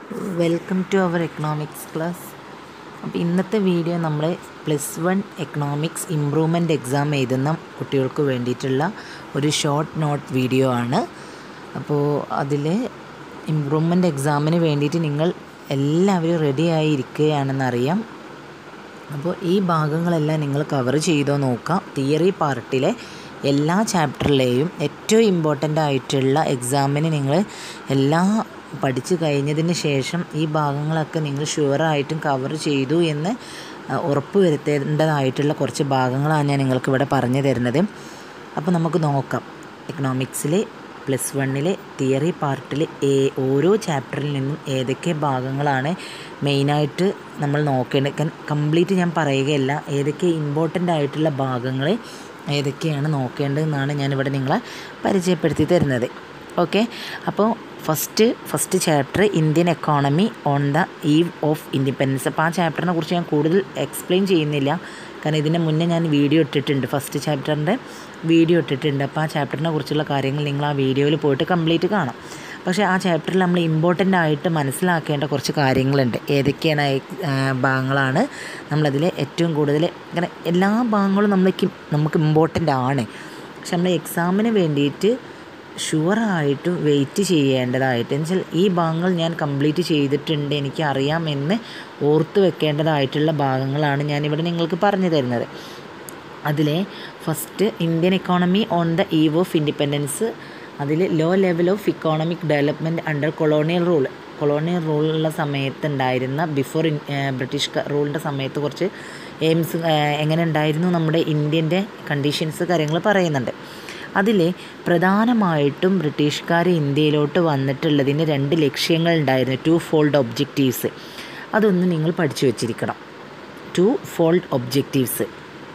welcome to our economics class അപ്പോൾ ഇന്നത്തെ video നമ്മൾ plus one economics improvement exam എഴുതുന്ന കുട്ടികൾക്ക് വേണ്ടിയിട്ടുള്ള ഒരു ഷോർട്ട് നോട്ട് വീഡിയോ ആണ് അപ്പോൾ അതിൽ ഇമ്പ്രൂവ്മെൻ്റ് എക്സാമിന് വേണ്ടിയിട്ട് നിങ്ങൾ എല്ലാവരും റെഡി ആയിരിക്കുകയാണെന്നറിയാം അപ്പോൾ ഈ ഭാഗങ്ങളെല്ലാം നിങ്ങൾ കവർ ചെയ്തോ നോക്കാം തിയറി പാർട്ടിലെ എല്ലാ ചാപ്റ്ററിലെയും ഏറ്റവും ഇമ്പോർട്ടൻ്റ് ആയിട്ടുള്ള എക്സാമിന് നിങ്ങൾ എല്ലാം പഠിച്ചു കഴിഞ്ഞതിന് ശേഷം ഈ ഭാഗങ്ങളൊക്കെ നിങ്ങൾ ഷുവറായിട്ടും കവർ ചെയ്തു എന്ന് ഉറപ്പ് വരുത്തേണ്ടതായിട്ടുള്ള കുറച്ച് ഭാഗങ്ങളാണ് ഞാൻ നിങ്ങൾക്ക് ഇവിടെ പറഞ്ഞു തരുന്നത് അപ്പോൾ നമുക്ക് നോക്കാം എക്കണോമിക്സിലെ പ്ലസ് വണ്ണിലെ തിയറി പാർട്ടിൽ ഏ ഓരോ ചാപ്റ്ററിൽ നിന്നും ഏതൊക്കെ ഭാഗങ്ങളാണ് മെയിനായിട്ട് നമ്മൾ നോക്കേണ്ടത് കംപ്ലീറ്റ് ഞാൻ പറയുകയല്ല ഏതൊക്കെ ഇമ്പോർട്ടൻ്റ് ആയിട്ടുള്ള ഭാഗങ്ങൾ ഏതൊക്കെയാണ് നോക്കേണ്ടതെന്നാണ് ഞാനിവിടെ നിങ്ങളെ പരിചയപ്പെടുത്തി തരുന്നത് ഓക്കെ അപ്പോൾ first first chapter Indian economy on the eve of independence അപ്പോൾ ആ ചാപ്റ്ററിനെ കുറിച്ച് ഞാൻ കൂടുതൽ എക്സ്പ്ലെയിൻ ചെയ്യുന്നില്ല കാരണം ഇതിന് മുന്നേ ഞാൻ വീഡിയോ ഇട്ടിട്ടുണ്ട് ഫസ്റ്റ് ചാപ്റ്ററിൻ്റെ വീഡിയോ ഇട്ടിട്ടുണ്ട് അപ്പോൾ ആ ചാപ്റ്ററിനെ കുറിച്ചുള്ള കാര്യങ്ങൾ നിങ്ങൾ ആ വീഡിയോയിൽ പോയിട്ട് കംപ്ലീറ്റ് കാണാം പക്ഷേ ആ ചാപ്റ്ററിൽ നമ്മൾ ഇമ്പോർട്ടൻ്റ് ആയിട്ട് മനസ്സിലാക്കേണ്ട കുറച്ച് കാര്യങ്ങളുണ്ട് ഏതൊക്കെയാണ് ഭാഗങ്ങളാണ് നമ്മളതിൽ ഏറ്റവും കൂടുതൽ ഇങ്ങനെ എല്ലാ ഭാഗങ്ങളും നമ്മൾക്ക് നമുക്ക് ഇമ്പോർട്ടൻ്റ് ആണ് പക്ഷെ നമ്മൾ എക്സാമിന് വേണ്ടിയിട്ട് ഷുവറായിട്ടും വെയിറ്റ് ചെയ്യേണ്ടതായിട്ട് എന്നുവെച്ചാൽ ഈ ഭാഗങ്ങൾ ഞാൻ കംപ്ലീറ്റ് ചെയ്തിട്ടുണ്ട് എനിക്ക് അറിയാമെന്ന് ഓർത്ത് വെക്കേണ്ടതായിട്ടുള്ള ഭാഗങ്ങളാണ് ഞാനിവിടെ നിങ്ങൾക്ക് പറഞ്ഞു തരുന്നത് അതിലെ first Indian economy on the eve of independence അതിൽ low level of economic development under colonial rule colonial റൂളുള്ള സമയത്ത് ഉണ്ടായിരുന്ന ബിഫോർ ബ്രിട്ടീഷ് റൂളിൻ്റെ സമയത്ത് കുറച്ച് എയിംസ് എങ്ങനെ ഉണ്ടായിരുന്നു നമ്മുടെ ഇന്ത്യൻ്റെ കണ്ടീഷൻസ് കാര്യങ്ങൾ പറയുന്നുണ്ട് അതിൽ പ്രധാനമായിട്ടും ബ്രിട്ടീഷുകാർ ഇന്ത്യയിലോട്ട് വന്നിട്ടുള്ളതിന് രണ്ട് ലക്ഷ്യങ്ങളുണ്ടായിരുന്നു ടു ഫോൾഡ് ഒബ്ജക്റ്റീവ്സ് അതൊന്ന് നിങ്ങൾ പഠിച്ചു വച്ചിരിക്കണം ടു ഫോൾഡ് ഒബ്ജക്റ്റീവ്സ്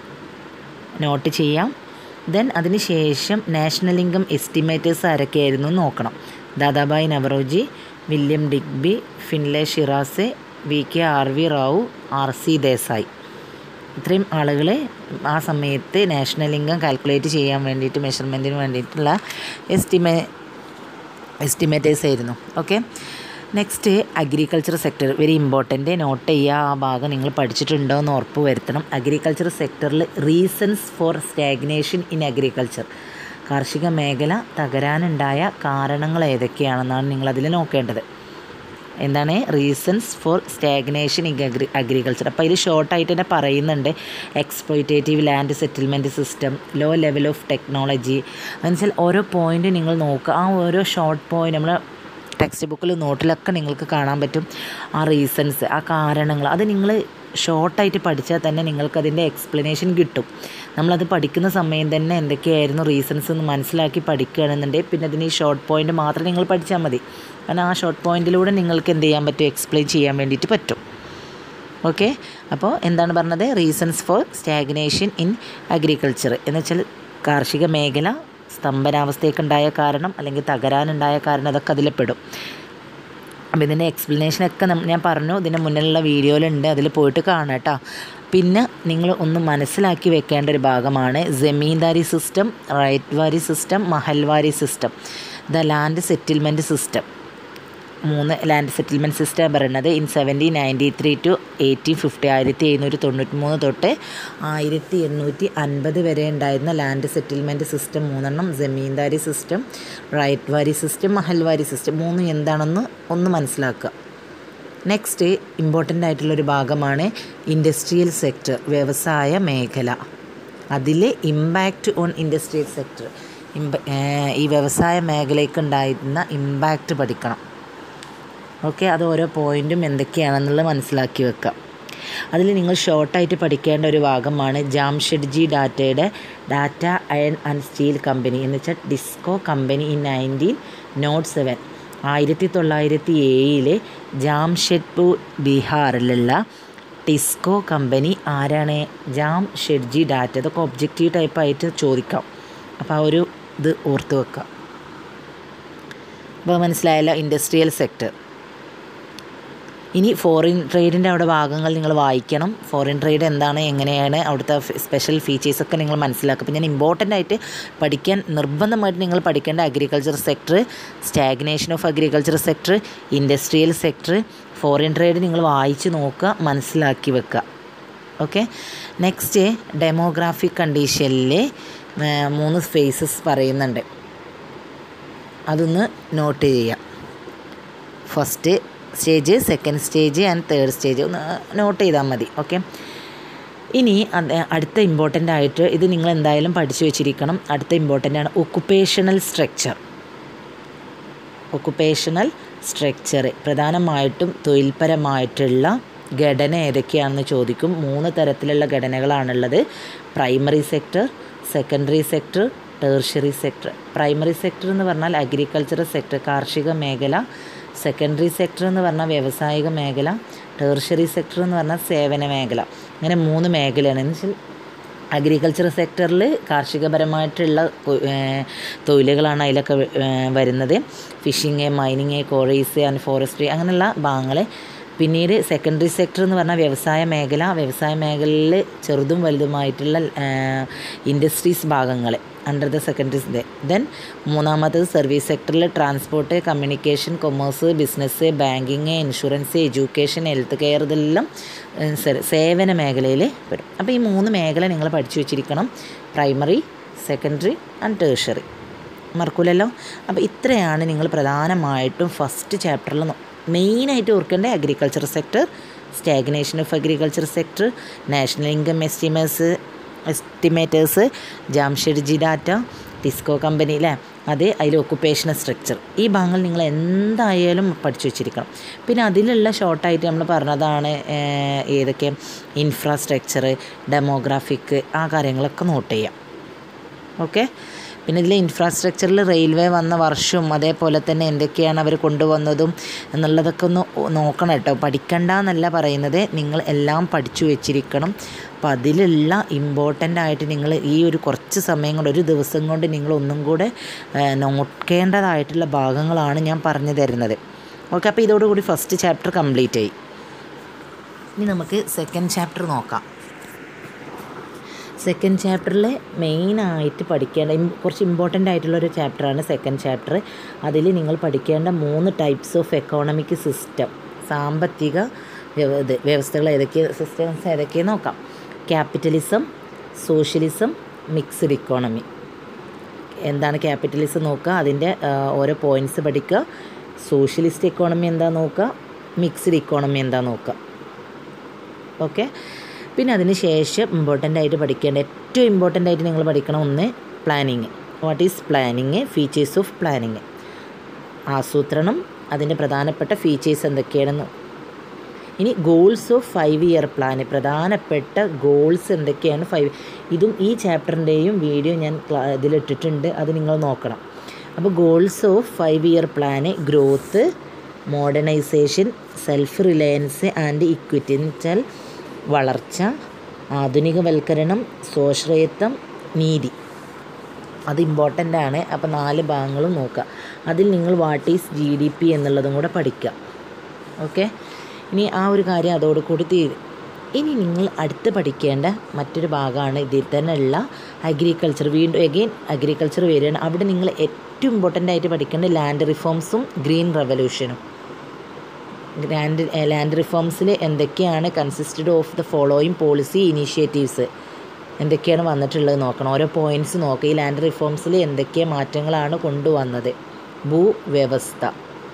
നോട്ട് ചെയ്യാം ദെൻ അതിന് ശേഷം നാഷണൽ ഇൻകം എസ്റ്റിമേറ്റേഴ്സ് ആരൊക്കെയായിരുന്നു നോക്കണം Dadabhai Naoroji William Digby Findlay Shirras V K R V Rao R C Desai ഇത്രയും ആളുകൾ ആ സമയത്ത് നാഷണൽ ഇൻകം കാൽക്കുലേറ്റ് ചെയ്യാൻ വേണ്ടിയിട്ട് മെഷർമെൻറ്റിന് വേണ്ടിയിട്ടുള്ള എസ്റ്റിമേ എസ്റ്റിമേറ്റേഴ്സ് ആയിരുന്നു okay next agriculture sector very important note ചെയ്യുക ആ ഭാഗം നിങ്ങൾ പഠിച്ചിട്ടുണ്ടോ എന്ന് ഉറപ്പ് വരുത്തണം അഗ്രികൾച്ചർ സെക്ടറിൽ reasons for stagnation in agriculture കാർഷിക മേഖല തകരാനുണ്ടായ കാരണങ്ങൾ ഏതൊക്കെയാണെന്നാണ് നിങ്ങളതിൽ നോക്കേണ്ടത് എന്താണ് reasons for stagnation in agri agriculture അപ്പോൾ അതിൽ ഷോർട്ടായിട്ട് തന്നെ പറയുന്നുണ്ട് exploitative land settlement system low level of technology എന്നുവെച്ചാൽ ഓരോ പോയിൻ്റ് നിങ്ങൾ നോക്കുക ആ ഓരോ ഷോർട്ട് പോയിൻ്റ് നമ്മൾ ടെക്സ്റ്റ് ബുക്കിൽ നോട്ടിലൊക്കെ നിങ്ങൾക്ക് കാണാൻ പറ്റും ആ റീസൺസ് ആ കാരണങ്ങൾ അത് നിങ്ങൾ ഷോർട്ടായിട്ട് പഠിച്ചാൽ തന്നെ നിങ്ങൾക്കതിൻ്റെ എക്സ്പ്ലനേഷൻ കിട്ടും നമ്മളത് പഠിക്കുന്ന സമയം തന്നെ എന്തൊക്കെയായിരുന്നു റീസൺസ് എന്ന് മനസ്സിലാക്കി പഠിക്കുകയാണെന്നുണ്ടെങ്കിൽ പിന്നെ അതിന് ഈ ഷോർട്ട് പോയിൻ്റ് മാത്രം നിങ്ങൾ പഠിച്ചാൽ മതി കാരണം ആ ഷോർട്ട് പോയിൻറ്റിലൂടെ നിങ്ങൾക്ക് എന്ത് ചെയ്യാൻ പറ്റും എക്സ്പ്ലെയിൻ ചെയ്യാൻ വേണ്ടിയിട്ട് പറ്റും ഓക്കെ അപ്പോൾ എന്താണ് പറഞ്ഞത് reasons for stagnation in agriculture എന്ന് വെച്ചാൽ കാർഷിക മേഖല സ്തംഭനാവസ്ഥയ്ക്കുണ്ടായ കാരണം അല്ലെങ്കിൽ തകരാനുണ്ടായ കാരണം അതൊക്കെ അതിൽ പെടും അപ്പോൾ ഇതിൻ്റെ എക്സ്പ്ലനേഷനൊക്കെ ഞാൻ പറഞ്ഞു ഇതിൻ്റെ മുന്നിലുള്ള വീഡിയോയിലുണ്ട് അതിൽ പോയിട്ട് കാണാം കേട്ടോ പിന്നെ നിങ്ങൾ ഒന്ന് മനസ്സിലാക്കി വെക്കേണ്ട ഒരു ഭാഗമാണ് zamindari system ryotwari system mahalwari system the land settlement system മൂന്ന് ലാൻഡ് സെറ്റിൽമെൻറ്റ് സിസ്റ്റം പറയുന്നത് in seventeen ninety three to eighteen fifty ആയിരത്തി എഴുന്നൂറ്റി തൊണ്ണൂറ്റി മൂന്ന് തൊട്ട് ആയിരത്തി എണ്ണൂറ്റി അൻപത് വരെ ഉണ്ടായിരുന്ന ലാൻഡ് സെറ്റിൽമെൻറ്റ് സിസ്റ്റം മൂന്നെണ്ണം zamindari system ryotwari system mahalwari system മൂന്നും എന്താണെന്ന് ഒന്ന് മനസ്സിലാക്കുക നെക്സ്റ്റ് ഇമ്പോർട്ടൻ്റ് ആയിട്ടുള്ളൊരു ഭാഗമാണ് ഇൻഡസ്ട്രിയൽ സെക്ടർ വ്യവസായ മേഖല അതിൽ ഇമ്പാക്റ്റ് ഓൺ ഇൻഡസ്ട്രിയൽ സെക്ടർ ഇമ്പ ഈ വ്യവസായ മേഖലയ്ക്ക് ഉണ്ടായിരുന്ന ഇമ്പാക്റ്റ് പഠിക്കണം ഓക്കെ അത് ഓരോ പോയിൻറ്റും എന്തൊക്കെയാണെന്നുള്ളത് മനസ്സിലാക്കി വെക്കാം അതിൽ നിങ്ങൾ ഷോർട്ടായിട്ട് പഠിക്കേണ്ട ഒരു ഭാഗമാണ് ജാംഷെഡ്ജി ഡാറ്റയുടെ Tata iron and steel company എന്ന് വെച്ചാൽ TISCO company in nineteen nought seven ആയിരത്തി തൊള്ളായിരത്തി ഏഴിലെ ജാംഷെഡ്പൂർ ബീഹാറിലുള്ള ടിസ്കോ കമ്പനി ആരാണ് ജാം ഷെഡ്ജി ഡാറ്റ ഇതൊക്കെ ഒബ്ജക്റ്റീവ് ടൈപ്പായിട്ട് ചോദിക്കാം അപ്പോൾ ആ ഒരു ഇത് ഓർത്ത് വെക്കാം അപ്പോൾ മനസ്സിലായല്ലോ ഇൻഡസ്ട്രിയൽ സെക്ടർ ഇനി ഫോറിൻ ട്രേഡിൻ്റെ അവിടെ ഭാഗങ്ങൾ നിങ്ങൾ വായിക്കണം ഫോറിൻ ട്രേഡ് എന്താണ് എങ്ങനെയാണ് അവിടുത്തെ സ്പെഷ്യൽ ഫീച്ചേഴ്സൊക്കെ നിങ്ങൾ മനസ്സിലാക്കുക അപ്പോൾ ഞാൻ ഇമ്പോർട്ടൻ്റ് ആയിട്ട് പഠിക്കാൻ നിർബന്ധമായിട്ട് നിങ്ങൾ പഠിക്കേണ്ട agriculture sector stagnation of agriculture sector industrial sector foreign trade നിങ്ങൾ വായിച്ച് നോക്കുക മനസ്സിലാക്കി വെക്കുക ഓക്കെ നെക്സ്റ്റ് ഡെമോഗ്രാഫിക് കണ്ടീഷനിൽ മൂന്ന് ഫേസസ് പറയുന്നുണ്ട് അതൊന്ന് നോട്ട് ചെയ്യാം first stage second stage and third stage ഒന്ന് നോട്ട് ചെയ്താൽ മതി ഓക്കെ ഇനി അത് അടുത്ത ഇമ്പോർട്ടൻ്റ് ആയിട്ട് ഇത് നിങ്ങൾ എന്തായാലും പഠിച്ചു വെച്ചിരിക്കണം അടുത്ത ഇമ്പോർട്ടൻ്റ് ആണ് ഒക്കുപ്പേഷണൽ സ്ട്രക്ചർ ഒക്കുപ്പേഷണൽ സ്ട്രക്ചർ പ്രധാനമായിട്ടും തൊഴിൽപരമായിട്ടുള്ള ഘടന ഏതൊക്കെയാണെന്ന് ചോദിക്കും മൂന്ന് തരത്തിലുള്ള ഘടനകളാണുള്ളത് primary sector secondary sector tertiary sector primary sector എന്ന് പറഞ്ഞാൽ അഗ്രികൾച്ചർ സെക്ടർ കാർഷിക മേഖല സെക്കൻഡറി സെക്ടർ എന്ന് പറഞ്ഞാൽ വ്യാവസായിക മേഖല ടേർഷ്യറി സെക്ടർ എന്ന് പറഞ്ഞാൽ സേവന മേഖല അങ്ങനെ മൂന്ന് മേഖലയാണ് എന്ന് വെച്ചാൽ അഗ്രികൾച്ചർ സെക്ടറിൽ കാർഷികപരമായിട്ടുള്ള തൊഴിലുകളാണ് അതിലൊക്കെ വരുന്നത് fishing mining quarries and forestry അങ്ങനെയുള്ള ഭാഗങ്ങൾ പിന്നീട് സെക്കൻഡറി സെക്ടർ എന്ന് പറഞ്ഞാൽ വ്യവസായ മേഖല വ്യവസായ മേഖലയിൽ ചെറുതും വലുതുമായിട്ടുള്ള ഇൻഡസ്ട്രീസ് ഭാഗങ്ങൾ അണ്ടർ ദ സെക്കൻഡറി ദെൻ മൂന്നാമത്തത് സർവീസ് സെക്ടറിൽ transport communication commerce business banking insurance education health care ഇതെല്ലാം സേവന മേഖലയിൽ വരും അപ്പോൾ ഈ മൂന്ന് മേഖല നിങ്ങൾ പഠിച്ചു വെച്ചിരിക്കണം പ്രൈമറി സെക്കൻഡറി ആൻഡ് ടേഴ്ഷറി മറക്കൂലല്ലോ അപ്പോൾ ഇത്രയാണ് നിങ്ങൾ പ്രധാനമായിട്ടും ഫസ്റ്റ് ചാപ്റ്ററിൽ മെയിനായിട്ട് ഓർക്കേണ്ട agriculture sector stagnation of agriculture sector national income estimators estimators Jamshedji Tata TISCO company അല്ലേ അത് അതിൽ ഒക്കുപ്പേഷണൽ സ്ട്രക്ചർ ഈ ഭാഗങ്ങൾ നിങ്ങൾ എന്തായാലും പഠിച്ചു വെച്ചിരിക്കണം പിന്നെ അതിലുള്ള ഷോർട്ടായിട്ട് നമ്മൾ പറഞ്ഞതാണ് ഏതൊക്കെ ഇൻഫ്രാസ്ട്രക്ചർ ഡെമോഗ്രാഫിക് ആ കാര്യങ്ങളൊക്കെ നോട്ട് ചെയ്യാം ഓക്കെ പിന്നെ ഇതിൽ ഇൻഫ്രാസ്ട്രക്ചറിൽ റെയിൽവേ വന്ന വർഷവും അതേപോലെ തന്നെ എന്തൊക്കെയാണ് അവർ കൊണ്ടുവന്നതും എന്നുള്ളതൊക്കെ ഒന്ന് നോക്കണം കേട്ടോ പഠിക്കണ്ട എന്നല്ല പറയുന്നത് നിങ്ങൾ എല്ലാം പഠിച്ചു വെച്ചിരിക്കണം അപ്പം അതിലുള്ള ഇമ്പോർട്ടൻ്റ് ആയിട്ട് നിങ്ങൾ ഈ ഒരു കുറച്ച് സമയം കൊണ്ട് ഒരു ദിവസം കൊണ്ട് നിങ്ങൾ ഒന്നും കൂടെ നോക്കേണ്ടതായിട്ടുള്ള ഭാഗങ്ങളാണ് ഞാൻ പറഞ്ഞു തരുന്നത് ഓക്കെ അപ്പോൾ ഇതോടുകൂടി ഫസ്റ്റ് ചാപ്റ്റർ കംപ്ലീറ്റ് ആയി ഇനി നമുക്ക് സെക്കൻഡ് ചാപ്റ്റർ നോക്കാം സെക്കൻഡ് ചാപ്റ്ററിൽ മെയിനായിട്ട് പഠിക്കേണ്ട കുറച്ച് ഇമ്പോർട്ടൻ്റ് ആയിട്ടുള്ള ഒരു ചാപ്റ്ററാണ് സെക്കൻഡ് ചാപ്റ്റർ അതിൽ നിങ്ങൾ പഠിക്കേണ്ട മൂന്ന് ടൈപ്സ് ഓഫ് എക്കോണമിക് സിസ്റ്റം സാമ്പത്തിക ഇത് വ്യവസ്ഥകൾ ഏതൊക്കെ സിസ്റ്റംസ് ഏതൊക്കെയെന്ന് നോക്കാം ക്യാപിറ്റലിസം സോഷ്യലിസം മിക്സ്ഡ് ഇക്കോണമി എന്താണ് ക്യാപിറ്റലിസം നോക്കുക അതിൻ്റെ ഓരോ പോയിൻറ്റ്സ് പഠിക്കുക സോഷ്യലിസ്റ്റ് ഇക്കോണമി എന്താ നോക്കുക മിക്സ്ഡ് ഇക്കോണമി എന്താ നോക്കുക ഓക്കെ പിന്നെ അതിന് ശേഷം ഇമ്പോർട്ടൻ്റ് ആയിട്ട് പഠിക്കേണ്ട ഏറ്റവും ഇമ്പോർട്ടൻ്റ് ആയിട്ട് നിങ്ങൾ പഠിക്കണം ഒന്ന് planning what is planning features of planning ആസൂത്രണം അതിൻ്റെ പ്രധാനപ്പെട്ട ഫീച്ചേഴ്സ് എന്തൊക്കെയാണെന്ന് ഇനി goals of five year plan പ്രധാനപ്പെട്ട ഗോൾസ് എന്തൊക്കെയാണ് ഫൈവ് ഇതും ഈ ചാപ്റ്ററിൻ്റെയും വീഡിയോ ഞാൻ ഇതിലിട്ടിട്ടുണ്ട് അത് നിങ്ങൾ നോക്കണം അപ്പോൾ goals of five year plan growth modernisation self reliance and ഇക്വിറ്റൻഷ്യൽ വളർച്ച ആധുനികവൽക്കരണം സ്വാശ്രയത്വം നീതി അത് ഇമ്പോർട്ടൻ്റ് ആണ് അപ്പോൾ നാല് ഭാഗങ്ങളും നോക്കുക അതിൽ നിങ്ങൾ what is G D P എന്നുള്ളതും കൂടെ പഠിക്കുക ഓക്കെ ഇനി ആ ഒരു കാര്യം അതോടുകൂടി തീരും ഇനി നിങ്ങൾ അടുത്ത് പഠിക്കേണ്ട മറ്റൊരു ഭാഗമാണ് ഇതിൽ തന്നെ ഉള്ള അഗ്രികൾച്ചർ വീണ്ടും എഗെയിൻ അഗ്രികൾച്ചർ വരികയാണ് അവിടെ നിങ്ങൾ ഏറ്റവും ഇമ്പോർട്ടൻ്റ് ആയിട്ട് പഠിക്കേണ്ട ലാൻഡ് റിഫോംസും ഗ്രീൻ റെവല്യൂഷനും ലാൻഡ് ലാൻഡ് റിഫോംസിൽ എന്തൊക്കെയാണ് consisted of the following policy initiatives എന്തൊക്കെയാണ് വന്നിട്ടുള്ളത് നോക്കണം ഓരോ പോയിൻറ്റ്സ് നോക്കുക ഈ ലാൻഡ് റിഫോംസിൽ എന്തൊക്കെ മാറ്റങ്ങളാണ് കൊണ്ടുവന്നത് ഭൂവ്യവസ്ഥ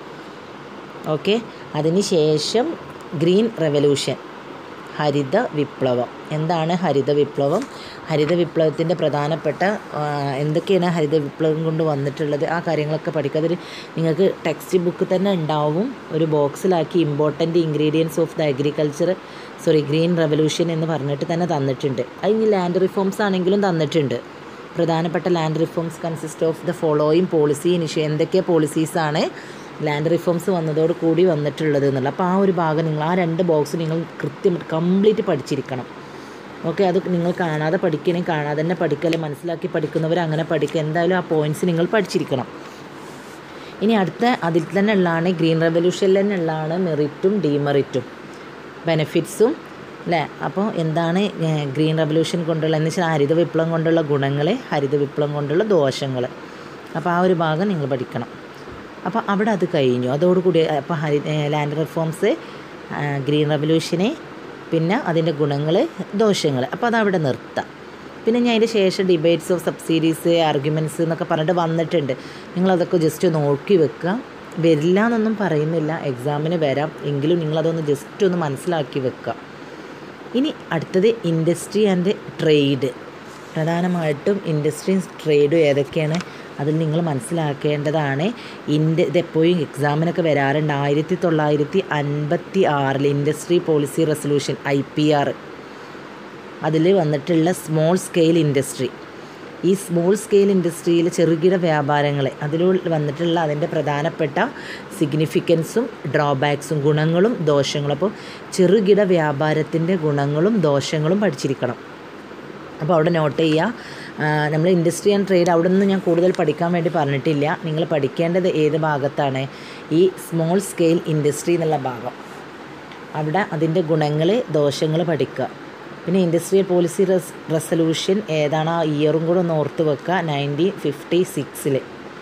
ഓക്കെ അതിന് ശേഷം ഗ്രീൻ റെവല്യൂഷൻ ഹരിത വിപ്ലവം എന്താണ് ഹരിത വിപ്ലവം ഹരിത വിപ്ലവത്തിൻ്റെ പ്രധാനപ്പെട്ട എന്തൊക്കെയാണ് ഹരിത വിപ്ലവം കൊണ്ട് വന്നിട്ടുള്ളത് ആ കാര്യങ്ങളൊക്കെ പഠിക്കുക അതൊരു നിങ്ങൾക്ക് ടെക്സ്റ്റ് ബുക്ക് തന്നെ ഉണ്ടാവും ഒരു ബോക്സിലാക്കി important ingredients of the agriculture sorry green revolution എന്ന് പറഞ്ഞിട്ട് തന്നെ തന്നിട്ടുണ്ട് അത് ഇനി ലാൻഡ് റിഫോംസ് ആണെങ്കിലും തന്നിട്ടുണ്ട് പ്രധാനപ്പെട്ട land reforms consist of the following policy ഇനിഷ്യ എന്തൊക്കെ പോളിസീസാണ് ലാൻഡ് റിഫോംസ് വന്നതോട് കൂടി വന്നിട്ടുള്ളത് എന്നുള്ളത് അപ്പോൾ ആ ഒരു ഭാഗം നിങ്ങൾ ആ രണ്ട് ബോക്സ് നിങ്ങൾ കൃത്യം കംപ്ലീറ്റ് പഠിച്ചിരിക്കണം ഓക്കെ അത് നിങ്ങൾ കാണാതെ പഠിക്കണേ കാണാതെ തന്നെ പഠിക്കല്ലേ മനസ്സിലാക്കി പഠിക്കുന്നവർ അങ്ങനെ പഠിക്കുക എന്തായാലും ആ പോയിൻറ്റ്സ് നിങ്ങൾ പഠിച്ചിരിക്കണം ഇനി അടുത്ത അതിൽ തന്നെ ഉള്ളതാണ് ഗ്രീൻ റെവല്യൂഷനിൽ തന്നെ ഉള്ളതാണ് മെറിറ്റും ഡീമെറിറ്റും ബെനിഫിറ്റ്സും അല്ലേ അപ്പോൾ എന്താണ് ഏഹ്, ഗ്രീൻ റെവല്യൂഷൻ കൊണ്ടുള്ള എന്ന് വെച്ചാൽ ഹരിത വിപ്ലവം കൊണ്ടുള്ള ഗുണങ്ങൾ ഹരിത വിപ്ലവം കൊണ്ടുള്ള ദോഷങ്ങൾ അപ്പോൾ ആ ഒരു ഭാഗം നിങ്ങൾ പഠിക്കണം അപ്പോൾ അവിടെ അത് കഴിഞ്ഞു അതോടുകൂടി അപ്പോൾ ഹരി ലാൻഡ് റിഫോംസ് ഗ്രീൻ റെവല്യൂഷന് പിന്നെ അതിൻ്റെ ഗുണങ്ങൾ ദോഷങ്ങൾ അപ്പോൾ അതവിടെ നിർത്താം പിന്നെ ഞാൻ അതിൻ്റെ ശേഷം ഡിബേറ്റ്സ് ഓഫ് സബ്സിഡീസ് ആർഗ്യുമെൻറ്റ്സ് എന്നൊക്കെ പറഞ്ഞിട്ട് വന്നിട്ടുണ്ട് നിങ്ങളതൊക്കെ ജസ്റ്റ് നോക്കി വെക്കുക വരില്ല എന്നൊന്നും പറയുന്നില്ല എക്സാമിന് വരാം എങ്കിലും നിങ്ങളതൊന്ന് ജസ്റ്റ് ഒന്ന് മനസ്സിലാക്കി വെക്കുക ഇനി അടുത്തത് ഇൻഡസ്ട്രി ആൻഡ് ട്രേഡ് പ്രധാനമായിട്ടും ഇൻഡസ്ട്രിയും ട്രേഡും ഏതൊക്കെയാണ് അതിൽ നിങ്ങൾ മനസ്സിലാക്കേണ്ടതാണ് ഇൻഡ ഇതെപ്പോഴും എക്സാമിനൊക്കെ വരാറുണ്ട് ആയിരത്തി തൊള്ളായിരത്തി അൻപത്തി ആറിൽ industry policy resolution I P R അതിൽ വന്നിട്ടുള്ള സ്മോൾ സ്കെയിൽ ഇൻഡസ്ട്രി ഈ സ്മോൾ സ്കെയിൽ ഇൻഡസ്ട്രിയിൽ ചെറുകിട വ്യാപാരങ്ങൾ അതിൽ വന്നിട്ടുള്ള അതിൻ്റെ പ്രധാനപ്പെട്ട സിഗ്നിഫിക്കൻസും ഡ്രോബാക്സും ഗുണങ്ങളും ദോഷങ്ങളും അപ്പോൾ ചെറുകിട വ്യാപാരത്തിൻ്റെ ഗുണങ്ങളും ദോഷങ്ങളും പഠിച്ചിരിക്കണം അപ്പോൾ അവിടെ നോട്ട് ചെയ്യുക നമ്മൾ ഇൻഡസ്ട്രി ആൻഡ് ട്രേഡ് അവിടെ നിന്ന് ഞാൻ കൂടുതൽ പഠിക്കാൻ വേണ്ടി പറഞ്ഞിട്ടില്ല നിങ്ങൾ പഠിക്കേണ്ടത് ഏത് ഭാഗത്താണ് ഈ സ്മോൾ സ്കെയിൽ ഇൻഡസ്ട്രി എന്നുള്ള ഭാഗം അവിടെ അതിൻ്റെ ഗുണങ്ങൾ ദോഷങ്ങൾ പഠിക്കുക പിന്നെ ഇൻഡസ്ട്രിയൽ പോളിസി റെസ് റെസൊല്യൂഷൻ ഏതാണ് ആ ഇയറും കൂടെ ഒന്ന് ഓർത്ത് വെക്കുക നയൻറ്റീൻ ഫിഫ്റ്റി സിക്സിൽ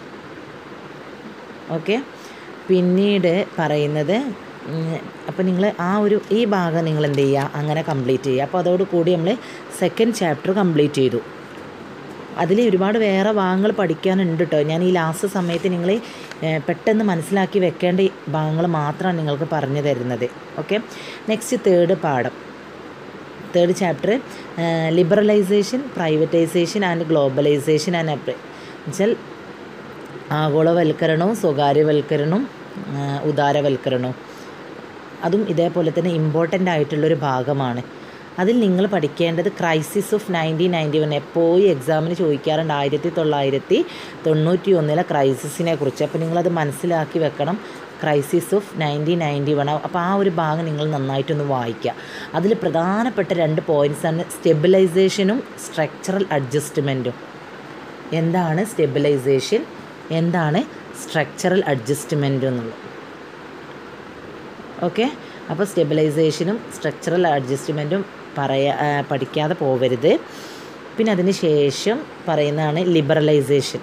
ഓക്കെ പിന്നീട് പറയുന്നത് അപ്പോൾ നിങ്ങൾ ആ ഒരു ഈ ഭാഗം നിങ്ങൾ എന്ത് ചെയ്യുക അങ്ങനെ കംപ്ലീറ്റ് ചെയ്യുക അപ്പോൾ അതോടുകൂടി നമ്മൾ സെക്കൻഡ് ചാപ്റ്റർ കംപ്ലീറ്റ് ചെയ്തു അതിൽ ഒരുപാട് വേറെ ഭാഗങ്ങൾ പഠിക്കാനുണ്ട് കേട്ടോ ഞാൻ ഈ ലാസ്റ്റ് സമയത്ത് നിങ്ങൾ പെട്ടെന്ന് മനസ്സിലാക്കി വെക്കേണ്ട ഈ ഭാഗങ്ങൾ മാത്രമാണ് നിങ്ങൾക്ക് പറഞ്ഞു തരുന്നത് ഓക്കെ നെക്സ്റ്റ് തേർഡ് പാഠം third chapter liberalisation privatisation and globalisation ആൻഡ് വെച്ചാൽ ആഗോളവൽക്കരണവും സ്വകാര്യവൽക്കരണവും ആ, ഉദാരവൽക്കരണവും അതും ഇതേപോലെ തന്നെ ഇമ്പോർട്ടൻ്റ് ആയിട്ടുള്ളൊരു ഭാഗമാണ് അതിൽ നിങ്ങൾ പഠിക്കേണ്ടത് crisis of nineteen ninety one എപ്പോഴും എക്സാമിന് ചോദിക്കാറുണ്ട് ആയിരത്തി തൊള്ളായിരത്തി തൊണ്ണൂറ്റി ഒന്നിലെ ക്രൈസിസിനെ കുറിച്ച് അപ്പോൾ നിങ്ങളത് മനസ്സിലാക്കി വെക്കണം crisis of nineteen ninety one അപ്പോൾ ആ ഒരു ഭാഗം നിങ്ങൾ നന്നായിട്ടൊന്ന് വായിക്കുക അതിൽ പ്രധാനപ്പെട്ട രണ്ട് പോയിൻറ്റ്സാണ് സ്റ്റെബിലൈസേഷനും സ്ട്രക്ചറൽ അഡ്ജസ്റ്റ്മെൻറ്റും എന്താണ് സ്റ്റെബിലൈസേഷൻ എന്താണ് സ്ട്രക്ചറൽ അഡ്ജസ്റ്റ്മെൻറ്റ് എന്നുള്ളത് ഓക്കെ അപ്പോൾ സ്റ്റെബിലൈസേഷനും സ്ട്രക്ചറൽ അഡ്ജസ്റ്റ്മെൻറ്റും പറയാ ആ, പഠിക്കാതെ പോവരുത് പിന്നെ അതിന് ശേഷം പറയുന്നതാണ് ലിബറലൈസേഷൻ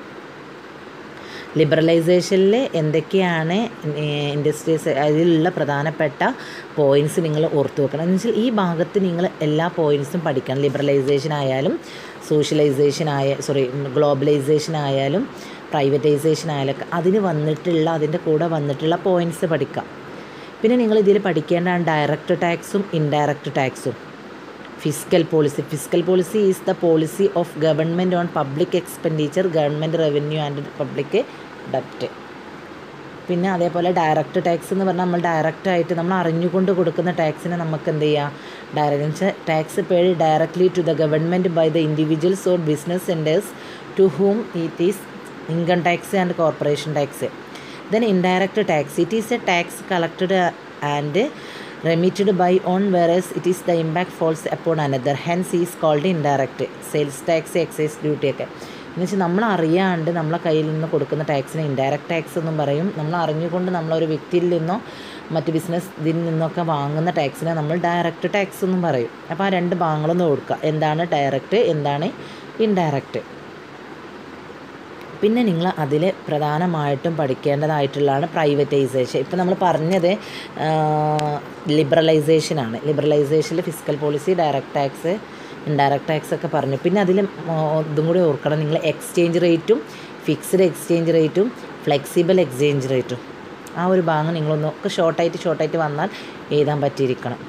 ലിബറലൈസേഷനിൽ എന്തൊക്കെയാണ് ഇൻഡസ്ട്രീസ് അതിലുള്ള പ്രധാനപ്പെട്ട പോയിൻറ്റ്സ് നിങ്ങൾ ഓർത്തു വെക്കണം എന്ന് വെച്ചാൽ ഈ ഭാഗത്ത് നിങ്ങൾ എല്ലാ പോയിൻറ്റ്സും പഠിക്കണം ലിബറലൈസേഷൻ ആയാലും സോഷ്യലൈസേഷൻ ആയ സോറി ഗ്ലോബലൈസേഷൻ ആയാലും പ്രൈവറ്റൈസേഷൻ ആയാലും ഒക്കെ അതിന് വന്നിട്ടുള്ള അതിൻ്റെ കൂടെ വന്നിട്ടുള്ള പോയിൻറ്റ്സ് പഠിക്കാം പിന്നെ നിങ്ങൾ ഇതിൽ പഠിക്കേണ്ടതാണ് ഡയറക്റ്റ് ടാക്സും ഇൻഡയറക്റ്റ് ടാക്സും physical policy physical policy is the policy of government on public expenditure government revenue and public ഡെപ്റ്റ് പിന്നെ അതേപോലെ ഡയറക്റ്റ് ടാക്സ് എന്ന് പറഞ്ഞാൽ നമ്മൾ ഡയറക്റ്റ് ആയിട്ട് നമ്മൾ അറിഞ്ഞുകൊണ്ട് കൊടുക്കുന്ന ടാക്സിനെ നമുക്ക് എന്ത് ചെയ്യാം direct tax paid directly to the government by the individuals or business centres to whom it is income tax and corporation tax then indirect tax it is a tax collected and remitted by on whereas it is the impact falls upon another hence is called indirect sales tax excise duty ഒക്കെ എന്ന് വെച്ചാൽ നമ്മൾ അറിയാണ്ട് നമ്മളെ കയ്യിൽ നിന്ന് കൊടുക്കുന്ന ടാക്സിനെ indirect tax എന്നും പറയും നമ്മൾ അറിഞ്ഞുകൊണ്ട് നമ്മളൊരു വ്യക്തിയിൽ നിന്നോ മറ്റ് ബിസിനസ് ഇതിൽ നിന്നൊക്കെ വാങ്ങുന്ന ടാക്സിനെ നമ്മൾ ഡയറക്റ്റ് ടാക്സ് എന്നും പറയും അപ്പോൾ ആ രണ്ട് ഭാഗങ്ങളൊന്ന് കൊടുക്കുക എന്താണ് ഡയറക്റ്റ് എന്താണ് ഇൻഡയറക്റ്റ് പിന്നെ നിങ്ങൾ അതിൽ പ്രധാനമായിട്ടും പഠിക്കേണ്ടതായിട്ടുള്ളതാണ് പ്രൈവറ്റൈസേഷൻ ഇപ്പം നമ്മൾ പറഞ്ഞത് ലിബറലൈസേഷനാണ് ലിബറലൈസേഷനിൽ physical policy direct tax indirect tax ഒക്കെ പറഞ്ഞു പിന്നെ അതിൽ ഇതും കൂടി ഓർക്കണം നിങ്ങൾ എക്സ്ചേഞ്ച് റേറ്റും ഫിക്സ്ഡ് എക്സ്ചേഞ്ച് റേറ്റും ഫ്ലെക്സിബിൾ എക്സ്ചേഞ്ച് റേറ്റും ആ ഒരു ഭാഗം നിങ്ങളൊന്ന് ഒക്കെ ഷോർട്ടായിട്ട് ഷോർട്ടായിട്ട് വന്നാൽ എഴുതാൻ പറ്റിയിരിക്കണം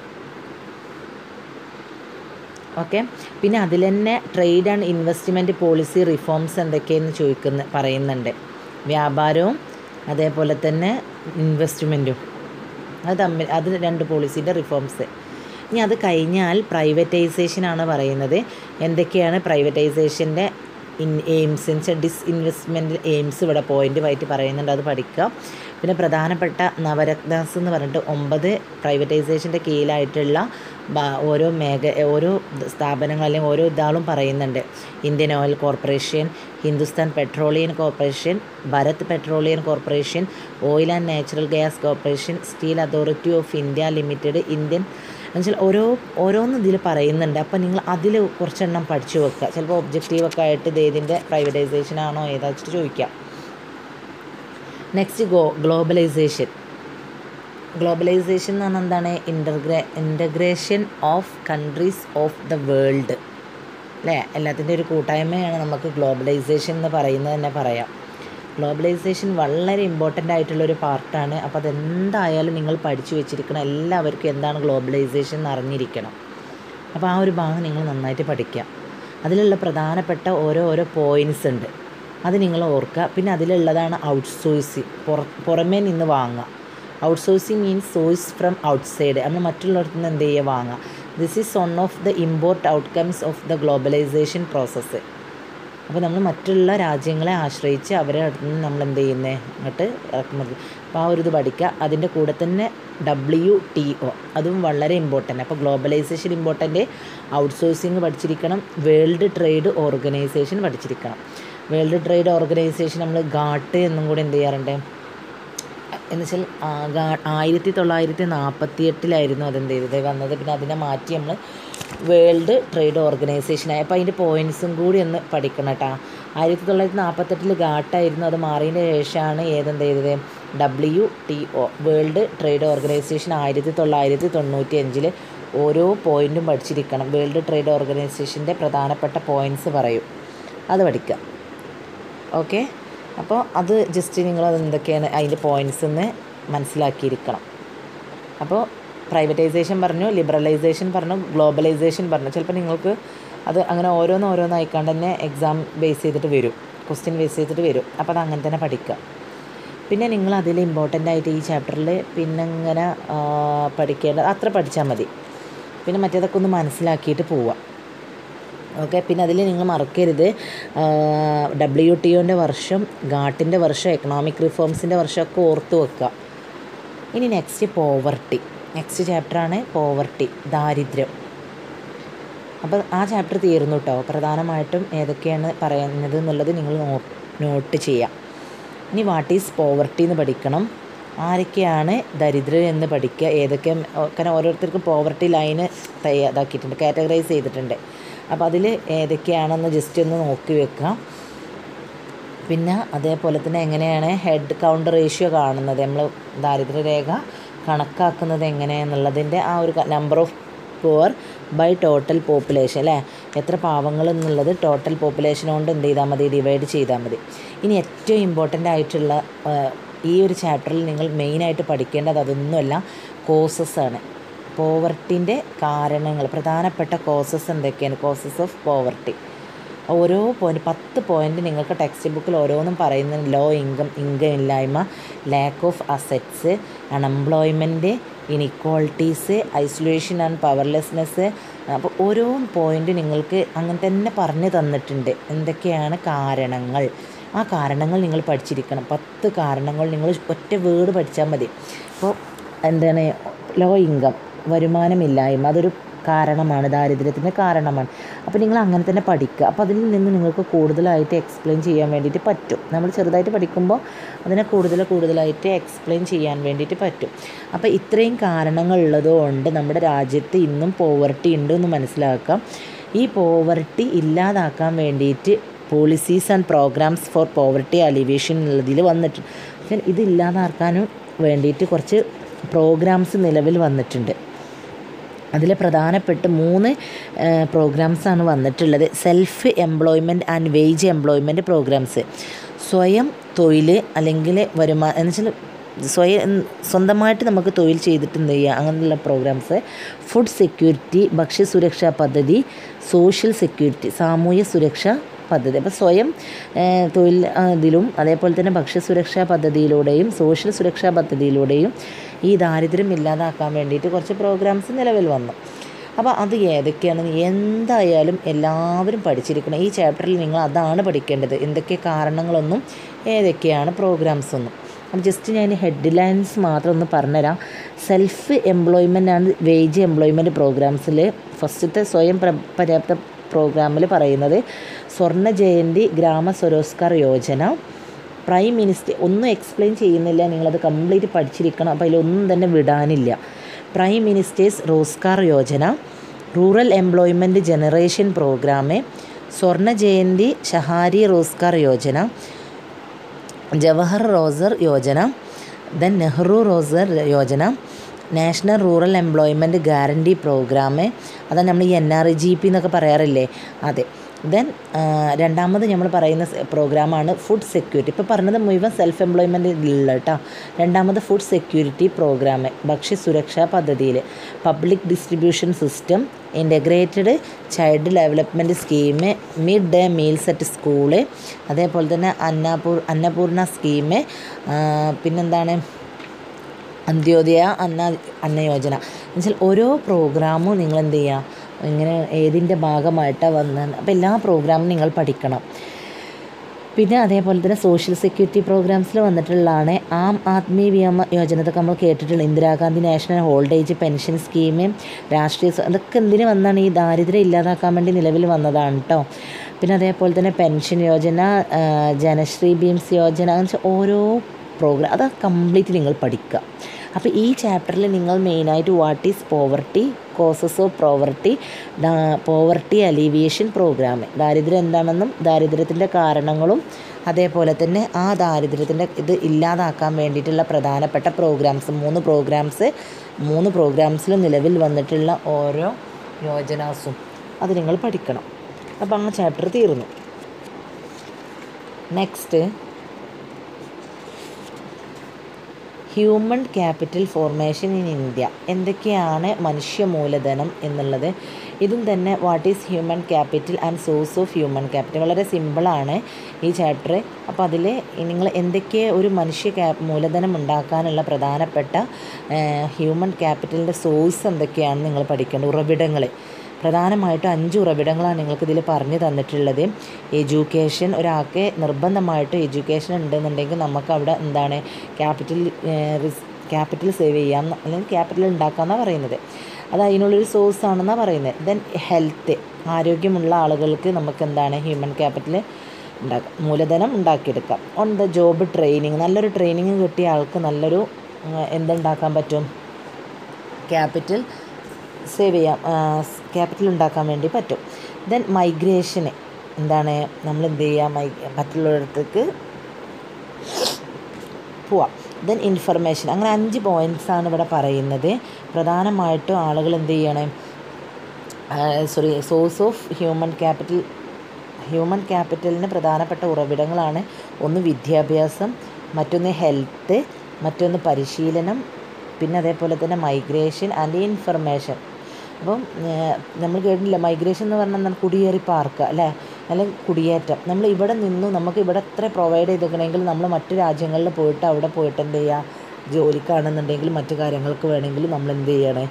ഓക്കെ പിന്നെ അതിൽ തന്നെ trade and investment policy reforms എന്തൊക്കെയെന്ന് ചോദിക്കുന്ന പറയുന്നുണ്ട് വ്യാപാരവും അതേപോലെ തന്നെ ഇൻവെസ്റ്റ്മെൻറ്റും അത് തമ്മിൽ അത് രണ്ട് പോളിസീൻ്റെ റിഫോംസ് ഇനി അത് കഴിഞ്ഞാൽ പ്രൈവറ്റൈസേഷനാണ് പറയുന്നത് എന്തൊക്കെയാണ് പ്രൈവറ്റൈസേഷൻ്റെ ഇൻ എയിംസ് എന്ന് വെച്ചാൽ ഡിസ് ഇൻവെസ്റ്റ്മെൻറ്റ് എയിംസ് ഇവിടെ പോയിൻ്റ് ആയിട്ട് പറയുന്നുണ്ട് അത് പഠിക്കുക പിന്നെ പ്രധാനപ്പെട്ട നവരത്നാസ് എന്ന് പറഞ്ഞിട്ട് ഒമ്പത് പ്രൈവറ്റൈസേഷൻ്റെ കീഴിലായിട്ടുള്ള ബ- ഓരോ മേഖ ഓരോ സ്ഥാപനങ്ങൾ അല്ലെങ്കിൽ ഓരോ ഇതാളും പറയുന്നുണ്ട് Indian oil corporation Hindustan petroleum corporation Bharat petroleum corporation oil and natural gas corporation steel authority of India limited Indian എന്നുവെച്ചാൽ ഓരോ ഓരോന്ന് ഇതിൽ പറയുന്നുണ്ട് അപ്പോൾ നിങ്ങൾ അതിൽ കുറച്ചെണ്ണം പഠിച്ചു വെക്കുക ചിലപ്പോൾ ഒബ്ജക്റ്റീവൊക്കെ ആയിട്ട് ഇത് ഏതിൻ്റെ പ്രൈവറ്റൈസേഷൻ ആണോ ഏതാ വെച്ചിട്ട് ചോദിക്കാം നെക്സ്റ്റ് ഗോ ഗ്ലോബലൈസേഷൻ ഗ്ലോബലൈസേഷൻ എന്ന് പറഞ്ഞാൽ എന്താണ് ഇൻ്റർഗ്രേ integration of countries of the world അല്ലേ എല്ലാത്തിൻ്റെ ഒരു കൂട്ടായ്മയാണ് നമുക്ക് ഗ്ലോബലൈസേഷൻ എന്ന് പറയുന്നത് തന്നെ പറയാം ഗ്ലോബലൈസേഷൻ വളരെ ഇമ്പോർട്ടൻ്റ് ആയിട്ടുള്ളൊരു പാർട്ടാണ് അപ്പോൾ അതെന്തായാലും നിങ്ങൾ പഠിച്ചു വെച്ചിരിക്കണം എല്ലാവർക്കും എന്താണ് ഗ്ലോബലൈസേഷൻ എന്ന് അറിഞ്ഞിരിക്കണം അപ്പോൾ ആ ഒരു ഭാഗം നിങ്ങൾ നന്നായിട്ട് പഠിക്കുക അതിലുള്ള പ്രധാനപ്പെട്ട ഓരോ ഓരോ പോയിൻറ്റ്സ് ഉണ്ട് അത് നിങ്ങൾ ഓർക്കുക പിന്നെ അതിലുള്ളതാണ് ഔട്ട്സോഴ്സിങ് പുറ പുറമേ നിന്ന് വാങ്ങുക outsourcing means source from outside നമ്മൾ മറ്റുള്ളവർക്ക് നിന്ന് എന്ത് ചെയ്യുക വാങ്ങുക this is one of the import outcomes of the globalisation process അപ്പോൾ നമ്മൾ മറ്റുള്ള രാജ്യങ്ങളെ ആശ്രയിച്ച് അവരെ അടുത്ത് നിന്ന് നമ്മൾ എന്ത് ചെയ്യുന്നത് ഇങ്ങോട്ട് ഇറക്കുമതി അപ്പോൾ ആ ഒരു ഇത് പഠിക്കുക അതിൻ്റെ കൂടെ തന്നെ ഡബ്ല്യു ടി ഒ അതും വളരെ ഇമ്പോർട്ടൻ്റ് അപ്പോൾ ഗ്ലോബലൈസേഷൻ ഇമ്പോർട്ടൻ്റ് ഔട്ട്സോഴ്സിങ് പഠിച്ചിരിക്കണം വേൾഡ് ട്രേഡ് ഓർഗനൈസേഷൻ പഠിച്ചിരിക്കണം വേൾഡ് ട്രേഡ് ഓർഗനൈസേഷൻ നമ്മൾ ഗാട്ട് എന്നും കൂടി എന്ത് ചെയ്യാറുണ്ട് എന്ന് വെച്ചാൽ ആയിരത്തി തൊള്ളായിരത്തി നാൽപ്പത്തി എട്ടിലായിരുന്നു അതെന്ത് ചെയ്തത് വന്നത് പിന്നെ അതിനെ മാറ്റി നമ്മൾ വേൾഡ് ട്രേഡ് ഓർഗനൈസേഷനായി അപ്പോൾ അതിൻ്റെ പോയിൻറ്സും കൂടി ഒന്ന് പഠിക്കണം കേട്ടോ ആയിരത്തി തൊള്ളായിരത്തി നാൽപ്പത്തെട്ടിൽ ഗാട്ടായിരുന്നു അത് മാറിയതിന് ശേഷമാണ് ഏതെന്ത് ചെയ്തത് W T O world trade organisation ആയിരത്തി തൊള്ളായിരത്തി തൊണ്ണൂറ്റി അഞ്ചിൽ ഓരോ പോയിൻറ്റും പഠിച്ചിരിക്കണം വേൾഡ് ട്രേഡ് ഓർഗനൈസേഷൻ്റെ പ്രധാനപ്പെട്ട പോയിൻറ്റ്സ് പറയും അത് പഠിക്കുക ഓക്കെ അപ്പോൾ അത് ജസ്റ്റ് നിങ്ങൾ അത് എന്തൊക്കെയാണ് അതിൻ്റെ പോയിൻറ്റ്സ് എന്ന് മനസ്സിലാക്കിയിരിക്കണം അപ്പോൾ പ്രൈവറ്റൈസേഷൻ പറഞ്ഞു ലിബറലൈസേഷൻ പറഞ്ഞു ഗ്ലോബലൈസേഷൻ പറഞ്ഞു ചിലപ്പോൾ നിങ്ങൾക്ക് അത് അങ്ങനെ ഓരോന്ന് ഓരോന്ന് ആയിക്കാണ്ട് തന്നെ എക്സാം ബേസ് ചെയ്തിട്ട് വരും ക്വസ്റ്റ്യൻ ബേസ് ചെയ്തിട്ട് വരും അപ്പോൾ അത് അങ്ങനെ തന്നെ പഠിക്കുക പിന്നെ നിങ്ങൾ അതിൽ ഇമ്പോർട്ടൻ്റ് ആയിട്ട് ഈ ചാപ്റ്ററിൽ പിന്നെ ഇങ്ങനെ പഠിക്കേണ്ടത് അത്ര പഠിച്ചാൽ മതി പിന്നെ മറ്റേതൊക്കെ ഒന്ന് മനസ്സിലാക്കിയിട്ട് പോവുക ഓക്കെ പിന്നെ അതിൽ നിങ്ങൾ മറക്കരുത് ഡബ്ല്യു ടി ഒൻ്റെ വർഷം ഗാട്ടിൻ്റെ വർഷം എക്കണോമിക് റിഫോംസിൻ്റെ വർഷമൊക്കെ ഓർത്ത് വെക്കുക ഇനി നെക്സ്റ്റ് പോവർട്ടി നെക്സ്റ്റ് ചാപ്റ്ററാണ് പോവർട്ടി ദാരിദ്ര്യം അപ്പോൾ ആ ചാപ്റ്റർ തീർന്നു കേട്ടോ പ്രധാനമായിട്ടും ഏതൊക്കെയാണ് പറയുന്നത് എന്നുള്ളത് നിങ്ങൾ നോട്ട് ചെയ്യാം ഇനി വാട്ട് ഈസ് പോവർട്ടി എന്ന് പഠിക്കണം ആരൊക്കെയാണ് ദരിദ്രർ എന്ന് പഠിക്കുക ഏതൊക്കെ കാരണം ഓരോരുത്തർക്കും പോവർട്ടി ലൈന് തയ്യാറാക്കിയിട്ടുണ്ട് കാറ്റഗറൈസ് ചെയ്തിട്ടുണ്ട് അപ്പോൾ അതിൽ ഏതൊക്കെയാണെന്ന് ജസ്റ്റ് ഒന്ന് നോക്കി വെക്കാം പിന്നെ അതേപോലെ തന്നെ എങ്ങനെയാണ് ഹെഡ് കൗണ്ട് റേഷ്യോ കാണുന്നത് നമ്മൾ ദാരിദ്ര്യരേഖ കണക്കാക്കുന്നത് എങ്ങനെയാണെന്നുള്ളതിൻ്റെ ആ ഒരു number of poor by total population അല്ലേ എത്ര പാവങ്ങൾ എന്നുള്ളത് ടോട്ടൽ പോപ്പുലേഷൻ കൊണ്ട് എന്ത് ചെയ്താൽ മതി ഡിവൈഡ് ചെയ്താൽ മതി ഇനി ഏറ്റവും ഇമ്പോർട്ടൻ്റ് ആയിട്ടുള്ള ഈ ഒരു ചാപ്റ്ററിൽ നിങ്ങൾ മെയിനായിട്ട് പഠിക്കേണ്ടത് അതൊന്നുമല്ല കോസസ് ആണ് പോവർട്ടിൻ്റെ കാരണങ്ങൾ പ്രധാനപ്പെട്ട കോസസ് എന്തൊക്കെയാണ് കോസസ് ഓഫ് പോവർട്ടി ഓരോ പോയിൻറ്റ് പത്ത് പോയിൻ്റ് നിങ്ങൾക്ക് ടെക്സ്റ്റ് ബുക്കിൽ ഓരോന്നും പറയുന്നുണ്ട് ലോ ഇൻകം ഇൻകം ഇല്ലായ്മ lack of assets unemployment inequalities isolation and powerlessness അപ്പോൾ ഓരോ പോയിൻ്റ് നിങ്ങൾക്ക് അങ്ങനെ തന്നെ പറഞ്ഞു തന്നിട്ടുണ്ട് എന്തൊക്കെയാണ് കാരണങ്ങൾ ആ കാരണങ്ങൾ നിങ്ങൾ പഠിച്ചിരിക്കണം പത്ത് കാരണങ്ങൾ നിങ്ങൾ ഒറ്റ വേർഡ് പഠിച്ചാൽ മതി അപ്പോൾ എന്താണ് ലോ ഇൻകം വരുമാനമില്ലായ്മ അതൊരു കാരണമാണ് ദാരിദ്ര്യത്തിൻ്റെ കാരണമാണ് അപ്പോൾ നിങ്ങൾ അങ്ങനെ തന്നെ പഠിക്കുക അപ്പോൾ അതിൽ നിന്ന് നിങ്ങൾക്ക് കൂടുതലായിട്ട് എക്സ്പ്ലെയിൻ ചെയ്യാൻ വേണ്ടിയിട്ട് പറ്റും നമ്മൾ ചെറുതായിട്ട് പഠിക്കുമ്പോൾ അതിനെ കൂടുതൽ കൂടുതലായിട്ട് എക്സ്പ്ലെയിൻ ചെയ്യാൻ വേണ്ടിയിട്ട് പറ്റും അപ്പോൾ ഇത്രയും കാരണങ്ങൾ ഉള്ളതുകൊണ്ട് നമ്മുടെ രാജ്യത്ത് ഇന്നും പോവർട്ടി ഉണ്ട് എന്ന് മനസ്സിലാക്കാം ഈ പോവർട്ടി ഇല്ലാതാക്കാൻ വേണ്ടിയിട്ട് policies and programmes for poverty alleviation എന്നുള്ളതിൽ വന്നിട്ടുണ്ട് ഇത് ഇല്ലാതാക്കാനും വേണ്ടിയിട്ട് കുറച്ച് പ്രോഗ്രാംസ് നിലവിൽ വന്നിട്ടുണ്ട് അതിൽ പ്രധാനപ്പെട്ട് മൂന്ന് പ്രോഗ്രാംസാണ് വന്നിട്ടുള്ളത് self employment and wage employment programmes സ്വയം തൊഴിൽ അല്ലെങ്കിൽ വരുമാനം എന്ന് വെച്ചാൽ സ്വയം സ്വന്തമായിട്ട് നമുക്ക് തൊഴിൽ ചെയ്തിട്ട് എന്ത് ചെയ്യുക അങ്ങനെയുള്ള പ്രോഗ്രാംസ് ഫുഡ് സെക്യൂരിറ്റി ഭക്ഷ്യസുരക്ഷാ പദ്ധതി സോഷ്യൽ സെക്യൂരിറ്റി സാമൂഹ്യ സുരക്ഷാ പദ്ധതി അപ്പോൾ സ്വയം തൊഴിൽ ഇതിലും അതേപോലെ തന്നെ ഭക്ഷ്യസുരക്ഷാ പദ്ധതിയിലൂടെയും സോഷ്യൽ സുരക്ഷാ പദ്ധതിയിലൂടെയും ഈ ദാരിദ്ര്യം ഇല്ലാതാക്കാൻ വേണ്ടിയിട്ട് കുറച്ച് പ്രോഗ്രാംസ് നിലവിൽ വന്നു അപ്പോൾ അത് ഏതൊക്കെയാണെന്ന് എന്തായാലും എല്ലാവരും പഠിച്ചിരിക്കണം ഈ ചാപ്റ്ററിൽ നിങ്ങൾ അതാണ് പഠിക്കേണ്ടത് എന്തൊക്കെ കാരണങ്ങളൊന്നും ഏതൊക്കെയാണ് പ്രോഗ്രാംസ് ഒന്നും അപ്പോൾ ജസ്റ്റ് ഞാൻ ഹെഡ് ലൈൻസ് മാത്രം ഒന്ന് പറഞ്ഞുതരാം self employment and wage employment പ്രോഗ്രാംസിൽ ഫസ്റ്റത്തെ സ്വയം പര്യാപ്ത പ്രോഗ്രാമിൽ പറയുന്നത് സ്വർണ്ണ ജയന്തി ഗ്രാമ സ്വരോസ്കാർ യോജന പ്രൈം മിനിസ്റ്റർ ഒന്നും എക്സ്പ്ലെയിൻ ചെയ്യുന്നില്ല നിങ്ങളത് കംപ്ലീറ്റ് പഠിച്ചിരിക്കണം അപ്പോൾ അതിലൊന്നും തന്നെ വിടാനില്ല prime minister's Rozgar Yojana rural employment generation programme Swarna Jayanti Shahari Rozgar Yojana Jawahar Rozgar Yojana then Nehru Rozgar Yojana national rural employment guarantee programme അതാണ് നമ്മൾ ഈ N R E G P എന്നൊക്കെ പറയാറില്ലേ അതെ ദെൻ രണ്ടാമത് നമ്മൾ പറയുന്ന പ്രോഗ്രാമാണ് ഫുഡ് സെക്യൂരിറ്റി ഇപ്പോൾ പറഞ്ഞത് മുഴുവൻ സെൽഫ് എംപ്ലോയ്മെൻറ്റ് ഉള്ള കേട്ടോ രണ്ടാമത് ഫുഡ് സെക്യൂരിറ്റി പ്രോഗ്രാം ഭക്ഷ്യസുരക്ഷാ പദ്ധതിയിൽ public distribution system integrated child development scheme mid day meals at school അതേപോലെ തന്നെ അന്നപൂർ അന്നപൂർണ സ്കീം പിന്നെന്താണ് അന്ത്യോദയ അന്ന അന്ന യോജന എന്നുവെച്ചാൽ ഓരോ പ്രോഗ്രാമും നിങ്ങൾ എന്ത് ചെയ്യുക ഇങ്ങനെ ഏതിൻ്റെ ഭാഗമായിട്ടാണ് വന്നത് അപ്പോൾ എല്ലാ പ്രോഗ്രാമും നിങ്ങൾ പഠിക്കണം പിന്നെ അതേപോലെ തന്നെ സോഷ്യൽ സെക്യൂരിറ്റി പ്രോഗ്രാംസിൽ വന്നിട്ടുള്ളതാണ് ആം ആദ്മി വ്യോമ യോജന ഇതൊക്കെ നമ്മൾ കേട്ടിട്ടുള്ള Indira Gandhi national old age pension scheme Rashtriya സ്വ- അതൊക്കെ എന്തിനു വന്നാണ് ഈ ദാരിദ്ര്യം ഇല്ലാതാക്കാൻ വേണ്ടി നിലവിൽ വന്നതാണ് കേട്ടോ പിന്നെ അതേപോലെ തന്നെ പെൻഷൻ യോജന ആ, ജനശ്രീ ബീംസ് യോജന എന്ന് വെച്ചാൽ ഓരോ പ്രോഗ്രാം അത് കംപ്ലീറ്റ് നിങ്ങൾ പഠിക്കുക അപ്പോൾ ഈ ചാപ്റ്ററിൽ നിങ്ങൾ മെയിനായിട്ട് what is poverty causes of poverty poverty alleviation programme ദാരിദ്ര്യം എന്താണെന്നും ദാരിദ്ര്യത്തിൻ്റെ കാരണങ്ങളും അതേപോലെ തന്നെ ആ ദാരിദ്ര്യത്തിൻ്റെ ഇത് ഇല്ലാതാക്കാൻ വേണ്ടിയിട്ടുള്ള പ്രധാനപ്പെട്ട പ്രോഗ്രാംസ് മൂന്ന് പ്രോഗ്രാംസ് മൂന്ന് പ്രോഗ്രാംസിൽ നിലവിൽ വന്നിട്ടുള്ള ഓരോ യോജനാസും അത് നിങ്ങൾ പഠിക്കണം അപ്പോൾ ആ ചാപ്റ്റർ തീർന്നു next human capital formation in India എന്തൊക്കെയാണ് മനുഷ്യ മൂലധനം എന്നുള്ളത് ഇതും തന്നെ what is human capital and source of human capital വളരെ സിമ്പിളാണ് ഈ ചാപ്റ്റർ അപ്പോൾ അതിൽ നിങ്ങൾ എന്തൊക്കെ ഒരു മനുഷ്യ ക്യാ മൂലധനം ഉണ്ടാക്കാനുള്ള പ്രധാനപ്പെട്ട ഹ്യൂമൻ ക്യാപിറ്റലിൻ്റെ സോഴ്സ് എന്തൊക്കെയാണ് നിങ്ങൾ പഠിക്കേണ്ടത് ഉറവിടങ്ങൾ പ്രധാനമായിട്ടും അഞ്ച് ഉറവിടങ്ങളാണ് നിങ്ങൾക്ക് ഇതിൽ പറഞ്ഞു തന്നിട്ടുള്ളത് എഡ്യൂക്കേഷൻ ഒരാൾക്ക് നിർബന്ധമായിട്ടും എഡ്യൂക്കേഷൻ ഉണ്ടെന്നുണ്ടെങ്കിൽ നമുക്ക് അവിടെ എന്താണ് ക്യാപിറ്റൽ ക്യാപിറ്റൽ സേവ് ചെയ്യാം ന്ന് അല്ലെങ്കിൽ ക്യാപിറ്റൽ ഉണ്ടാക്കാമെന്നാണ് പറയുന്നത് അത് അതിനുള്ളൊരു സോഴ്സ് ആണെന്നാണ് പറയുന്നത് ദെൻ ഹെൽത്ത് ആരോഗ്യമുള്ള ആളുകൾക്ക് നമുക്ക് എന്താണ് ഹ്യൂമൻ ക്യാപിറ്റൽ ഉണ്ടാക്കാം മൂലധനം ഉണ്ടാക്കിയെടുക്കാം ഓൺ ദ ജോബ് ട്രെയിനിങ് നല്ലൊരു ട്രെയിനിങ് കിട്ടിയ ആൾക്ക് നല്ലൊരു ഉം, എന്തുണ്ടാക്കാൻ പറ്റും ക്യാപിറ്റൽ സേവ് ചെയ്യാം ക്യാപിറ്റൽ ഉണ്ടാക്കാൻ വേണ്ടി പറ്റും ദെൻ മൈഗ്രേഷന് എന്താണ് നമ്മൾ എന്ത് ചെയ്യുക മൈ മറ്റുള്ളവർക്ക് പോവാം ദെൻ ഇൻഫർമേഷൻ അങ്ങനെ അഞ്ച് പോയിൻറ്റ്സ് ആണ് ഇവിടെ പറയുന്നത് പ്രധാനമായിട്ടും ആളുകൾ എന്ത് ചെയ്യണം sorry source of human capital human ക്യാപിറ്റലിന് പ്രധാനപ്പെട്ട ഉറവിടങ്ങളാണ് ഒന്ന് വിദ്യാഭ്യാസം മറ്റൊന്ന് ഹെൽത്ത് മറ്റൊന്ന് പരിശീലനം പിന്നെ അതേപോലെ തന്നെ മൈഗ്രേഷൻ ആൻഡ് ഇൻഫർമേഷൻ അപ്പം ഏഹ്, നമ്മൾ കേട്ടില്ല മൈഗ്രേഷൻ എന്ന് പറഞ്ഞാൽ എന്താണ് കുടിയേറി പാർക്കുക അല്ലേ അല്ലെങ്കിൽ കുടിയേറ്റം നമ്മൾ ഇവിടെ നിന്നു നമുക്ക് ഇവിടെ എത്ര പ്രൊവൈഡ് ചെയ്തിരിക്കണമെങ്കിൽ നമ്മൾ മറ്റു രാജ്യങ്ങളിൽ പോയിട്ട് അവിടെ പോയിട്ട് എന്ത് ചെയ്യുക ജോലിക്കാണെന്നുണ്ടെങ്കിൽ മറ്റു കാര്യങ്ങൾക്ക് വേണമെങ്കിൽ നമ്മൾ എന്ത് ചെയ്യണേ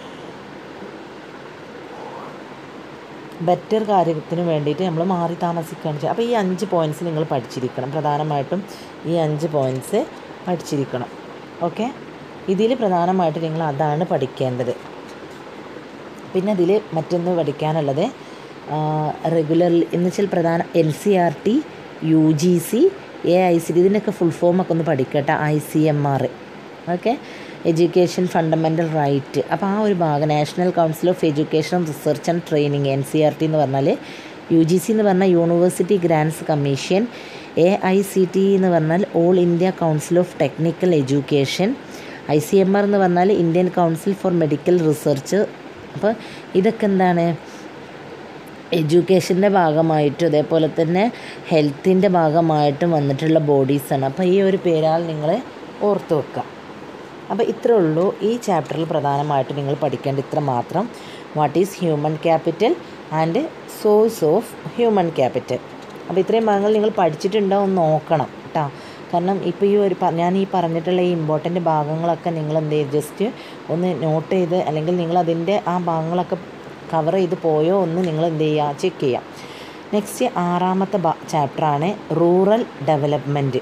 ബെറ്റർ കാര്യത്തിന് വേണ്ടിയിട്ട് നമ്മൾ മാറി താമസിക്കുകയാണ് ചെയ്യുക അപ്പോൾ ഈ അഞ്ച് പോയിൻറ്റ്സ് നിങ്ങൾ പഠിച്ചിരിക്കണം പ്രധാനമായിട്ടും ഈ അഞ്ച് പോയിൻറ്റ്സ് പഠിച്ചിരിക്കണം ഓക്കെ ഇതിൽ പ്രധാനമായിട്ട് നിങ്ങൾ അതാണ് പഠിക്കേണ്ടത് പിന്നെ അതിൽ മറ്റൊന്ന് പഠിക്കാനുള്ളത് റെഗുലർ എന്ന് വെച്ചാൽ പ്രധാന N C R T U G C A I C ഇതിൻ്റെയൊക്കെ ഫുൾ ഫോമൊക്കെ ഒന്ന് പഠിക്കട്ടെ I C M R okay education fundamental right അപ്പോൾ ആ ഒരു ഭാഗം national council of education research and training N C R T എന്ന് പറഞ്ഞാൽ യു ജി സി എന്ന് പറഞ്ഞാൽ university grants commission A I C T എന്ന് പറഞ്ഞാൽ all India council of technical education I C M R എന്ന് പറഞ്ഞാൽ Indian council for medical research അപ്പോൾ ഇതൊക്കെ എന്താണ് എഡ്യൂക്കേഷൻ്റെ ഭാഗമായിട്ടും അതേപോലെ തന്നെ ഹെൽത്തിൻ്റെ ഭാഗമായിട്ടും വന്നിട്ടുള്ള ബോഡീസാണ് അപ്പോൾ ഈ ഒരു പേരാൽ നിങ്ങൾ ഓർത്ത് വെക്കുക അപ്പോൾ ഇത്രേ ഉള്ളൂ ഈ ചാപ്റ്ററിൽ പ്രധാനമായിട്ട് നിങ്ങൾ പഠിക്കേണ്ട ഇത്ര മാത്രം what is human capital and source of human capital അപ്പോൾ ഇത്രയും ഭാഗങ്ങൾ നിങ്ങൾ പഠിച്ചിട്ടുണ്ടോ എന്ന് നോക്കണം കേട്ടോ കാരണം ഇപ്പോൾ ഈ ഒരു പ- ഞാൻ ഈ പറഞ്ഞിട്ടുള്ള ഈ ഇമ്പോർട്ടൻ്റ് ഭാഗങ്ങളൊക്കെ നിങ്ങൾ എന്ത് ചെയ്ത് ജസ്റ്റ് ഒന്ന് നോട്ട് ചെയ്ത് അല്ലെങ്കിൽ നിങ്ങൾ അതിൻ്റെ ആ ഭാഗങ്ങളൊക്കെ കവർ ചെയ്ത് പോയോ എന്ന് നിങ്ങൾ എന്ത് ചെയ്യുക ചെക്ക് ചെയ്യാം നെക്സ്റ്റ് ആറാമത്തെ ചാപ്റ്ററാണ് റൂറൽ ഡെവലപ്മെൻറ്റ്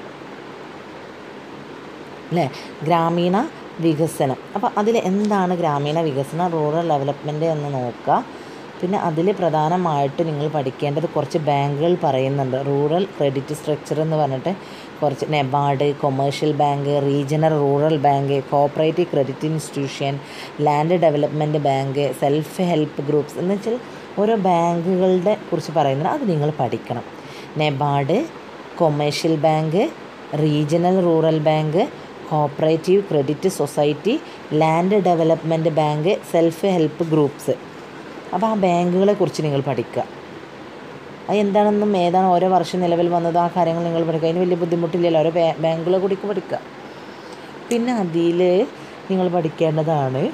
അല്ലേ ഗ്രാമീണ വികസനം അപ്പോൾ അതിൽ എന്താണ് ഗ്രാമീണ വികസനം റൂറൽ ഡെവലപ്മെൻറ്റ് എന്ന് നോക്കുക പിന്നെ അതിൽ പ്രധാനമായിട്ട് നിങ്ങൾ പഠിക്കേണ്ടത് കുറച്ച് ബാങ്കുകൾ പറയുന്നുണ്ട് റൂറൽ ക്രെഡിറ്റ് സ്ട്രക്ചർ എന്ന് പറഞ്ഞിട്ട് കുറച്ച് NABARD commercial bank regional rural bank cooperative credit institution land development bank self help groups എന്ന് വെച്ചാൽ ഓരോ ബാങ്കുകളുടെ കുറിച്ച് പറയുന്നത് അത് നിങ്ങൾ പഠിക്കണം NABARD commercial bank regional rural bank cooperative credit society land development bank self help groups അപ്പോൾ ആ ബാങ്കുകളെ കുറിച്ച് നിങ്ങൾ പഠിക്കുക അത് എന്താണെന്നും ഏതാണ് ഓരോ വർഷം നിലവിൽ വന്നത് ആ കാര്യങ്ങൾ നിങ്ങൾ പഠിക്കുക അതിന് വലിയ ബുദ്ധിമുട്ടില്ലല്ലോ ഓരോ ബാ ബാങ്കുകളെ കൂടി പഠിക്കുക പിന്നെ അതിൽ നിങ്ങൾ പഠിക്കേണ്ടതാണ്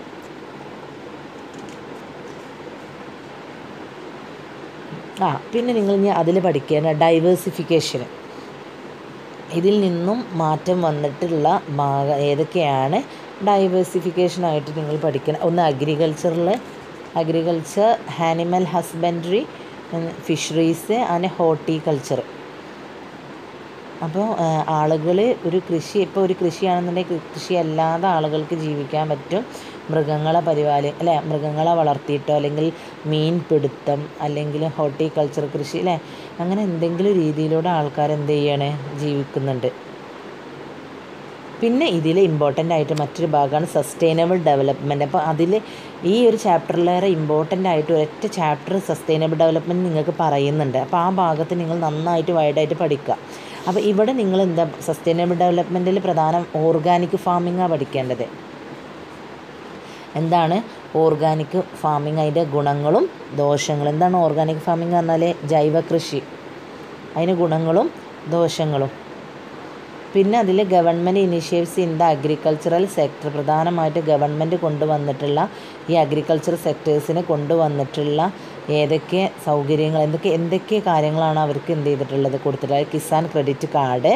ആ പിന്നെ നിങ്ങൾ ഇനി അതിൽ പഠിക്കേണ്ട ഡൈവേഴ്സിഫിക്കേഷൻ ഇതിൽ നിന്നും മാറ്റം വന്നിട്ടുള്ള ഭാഗ ഏതൊക്കെയാണ് ഡൈവേഴ്സിഫിക്കേഷനായിട്ട് നിങ്ങൾ പഠിക്കണം ഒന്ന് അഗ്രികൾച്ചറിൽ agriculture animal husbandry fisheries and horticulture അപ്പോൾ ആളുകൾ ഒരു കൃഷി ഇപ്പോൾ ഒരു കൃഷിയാണെന്നുണ്ടെങ്കിൽ കൃഷി അല്ലാതെ ആളുകൾക്ക് ജീവിക്കാൻ പറ്റും മൃഗങ്ങളെ പരിപാലി അല്ലേ മൃഗങ്ങളെ വളർത്തിയിട്ടോ അല്ലെങ്കിൽ മീൻ പിടുത്തം അല്ലെങ്കിൽ ഹോർട്ടിക്കൾച്ചർ കൃഷി അല്ലേ അങ്ങനെ എന്തെങ്കിലും രീതിയിലൂടെ ആൾക്കാർ എന്ത് ചെയ്യാണ് ജീവിക്കുന്നുണ്ട് പിന്നെ ഇതിൽ ഇമ്പോർട്ടൻ്റ് ആയിട്ട് മറ്റൊരു ഭാഗമാണ് സസ്റ്റൈനബിൾ ഡെവലപ്മെൻറ്റ് അപ്പോൾ അതിൽ ഈ ഒരു ചാപ്റ്ററിലേറെ ഇമ്പോർട്ടൻ്റ് ആയിട്ട് ഒരൊറ്റ ചാപ്റ്റർ സസ്റ്റൈനബിൾ ഡെവലപ്മെൻറ്റ് നിങ്ങൾക്ക് പറയുന്നുണ്ട് അപ്പോൾ ആ ഭാഗത്ത് നിങ്ങൾ നന്നായിട്ട് വൈഡായിട്ട് പഠിക്കുക അപ്പോൾ ഇവിടെ നിങ്ങൾ എന്താ സസ്റ്റൈനബിൾ ഡെവലപ്മെൻറ്റിൽ പ്രധാനം ഓർഗാനിക് ഫാമിങ്ങാണ് പഠിക്കേണ്ടത് എന്താണ് ഓർഗാനിക് ഫാമിങ് അതിൻ്റെ ഗുണങ്ങളും ദോഷങ്ങളും എന്താണ് ഓർഗാനിക് ഫാമിംഗ് എന്ന് പറഞ്ഞാൽ ജൈവ കൃഷി അതിന് ഗുണങ്ങളും ദോഷങ്ങളും പിന്നെ അതിൽ government initiatives in the agricultural sector പ്രധാനമായിട്ട് ഗവൺമെൻറ് കൊണ്ടുവന്നിട്ടുള്ള ഈ അഗ്രികൾച്ചർ സെക്ടേഴ്സിന് കൊണ്ടുവന്നിട്ടുള്ള ഏതൊക്കെ സൗകര്യങ്ങൾ എന്തൊക്കെ എന്തൊക്കെ കാര്യങ്ങളാണ് അവർക്ക് എന്ത് ചെയ്തിട്ടുള്ളത് കൊടുത്തിട്ടുള്ളത് കിസാൻ ക്രെഡിറ്റ് കാർഡ്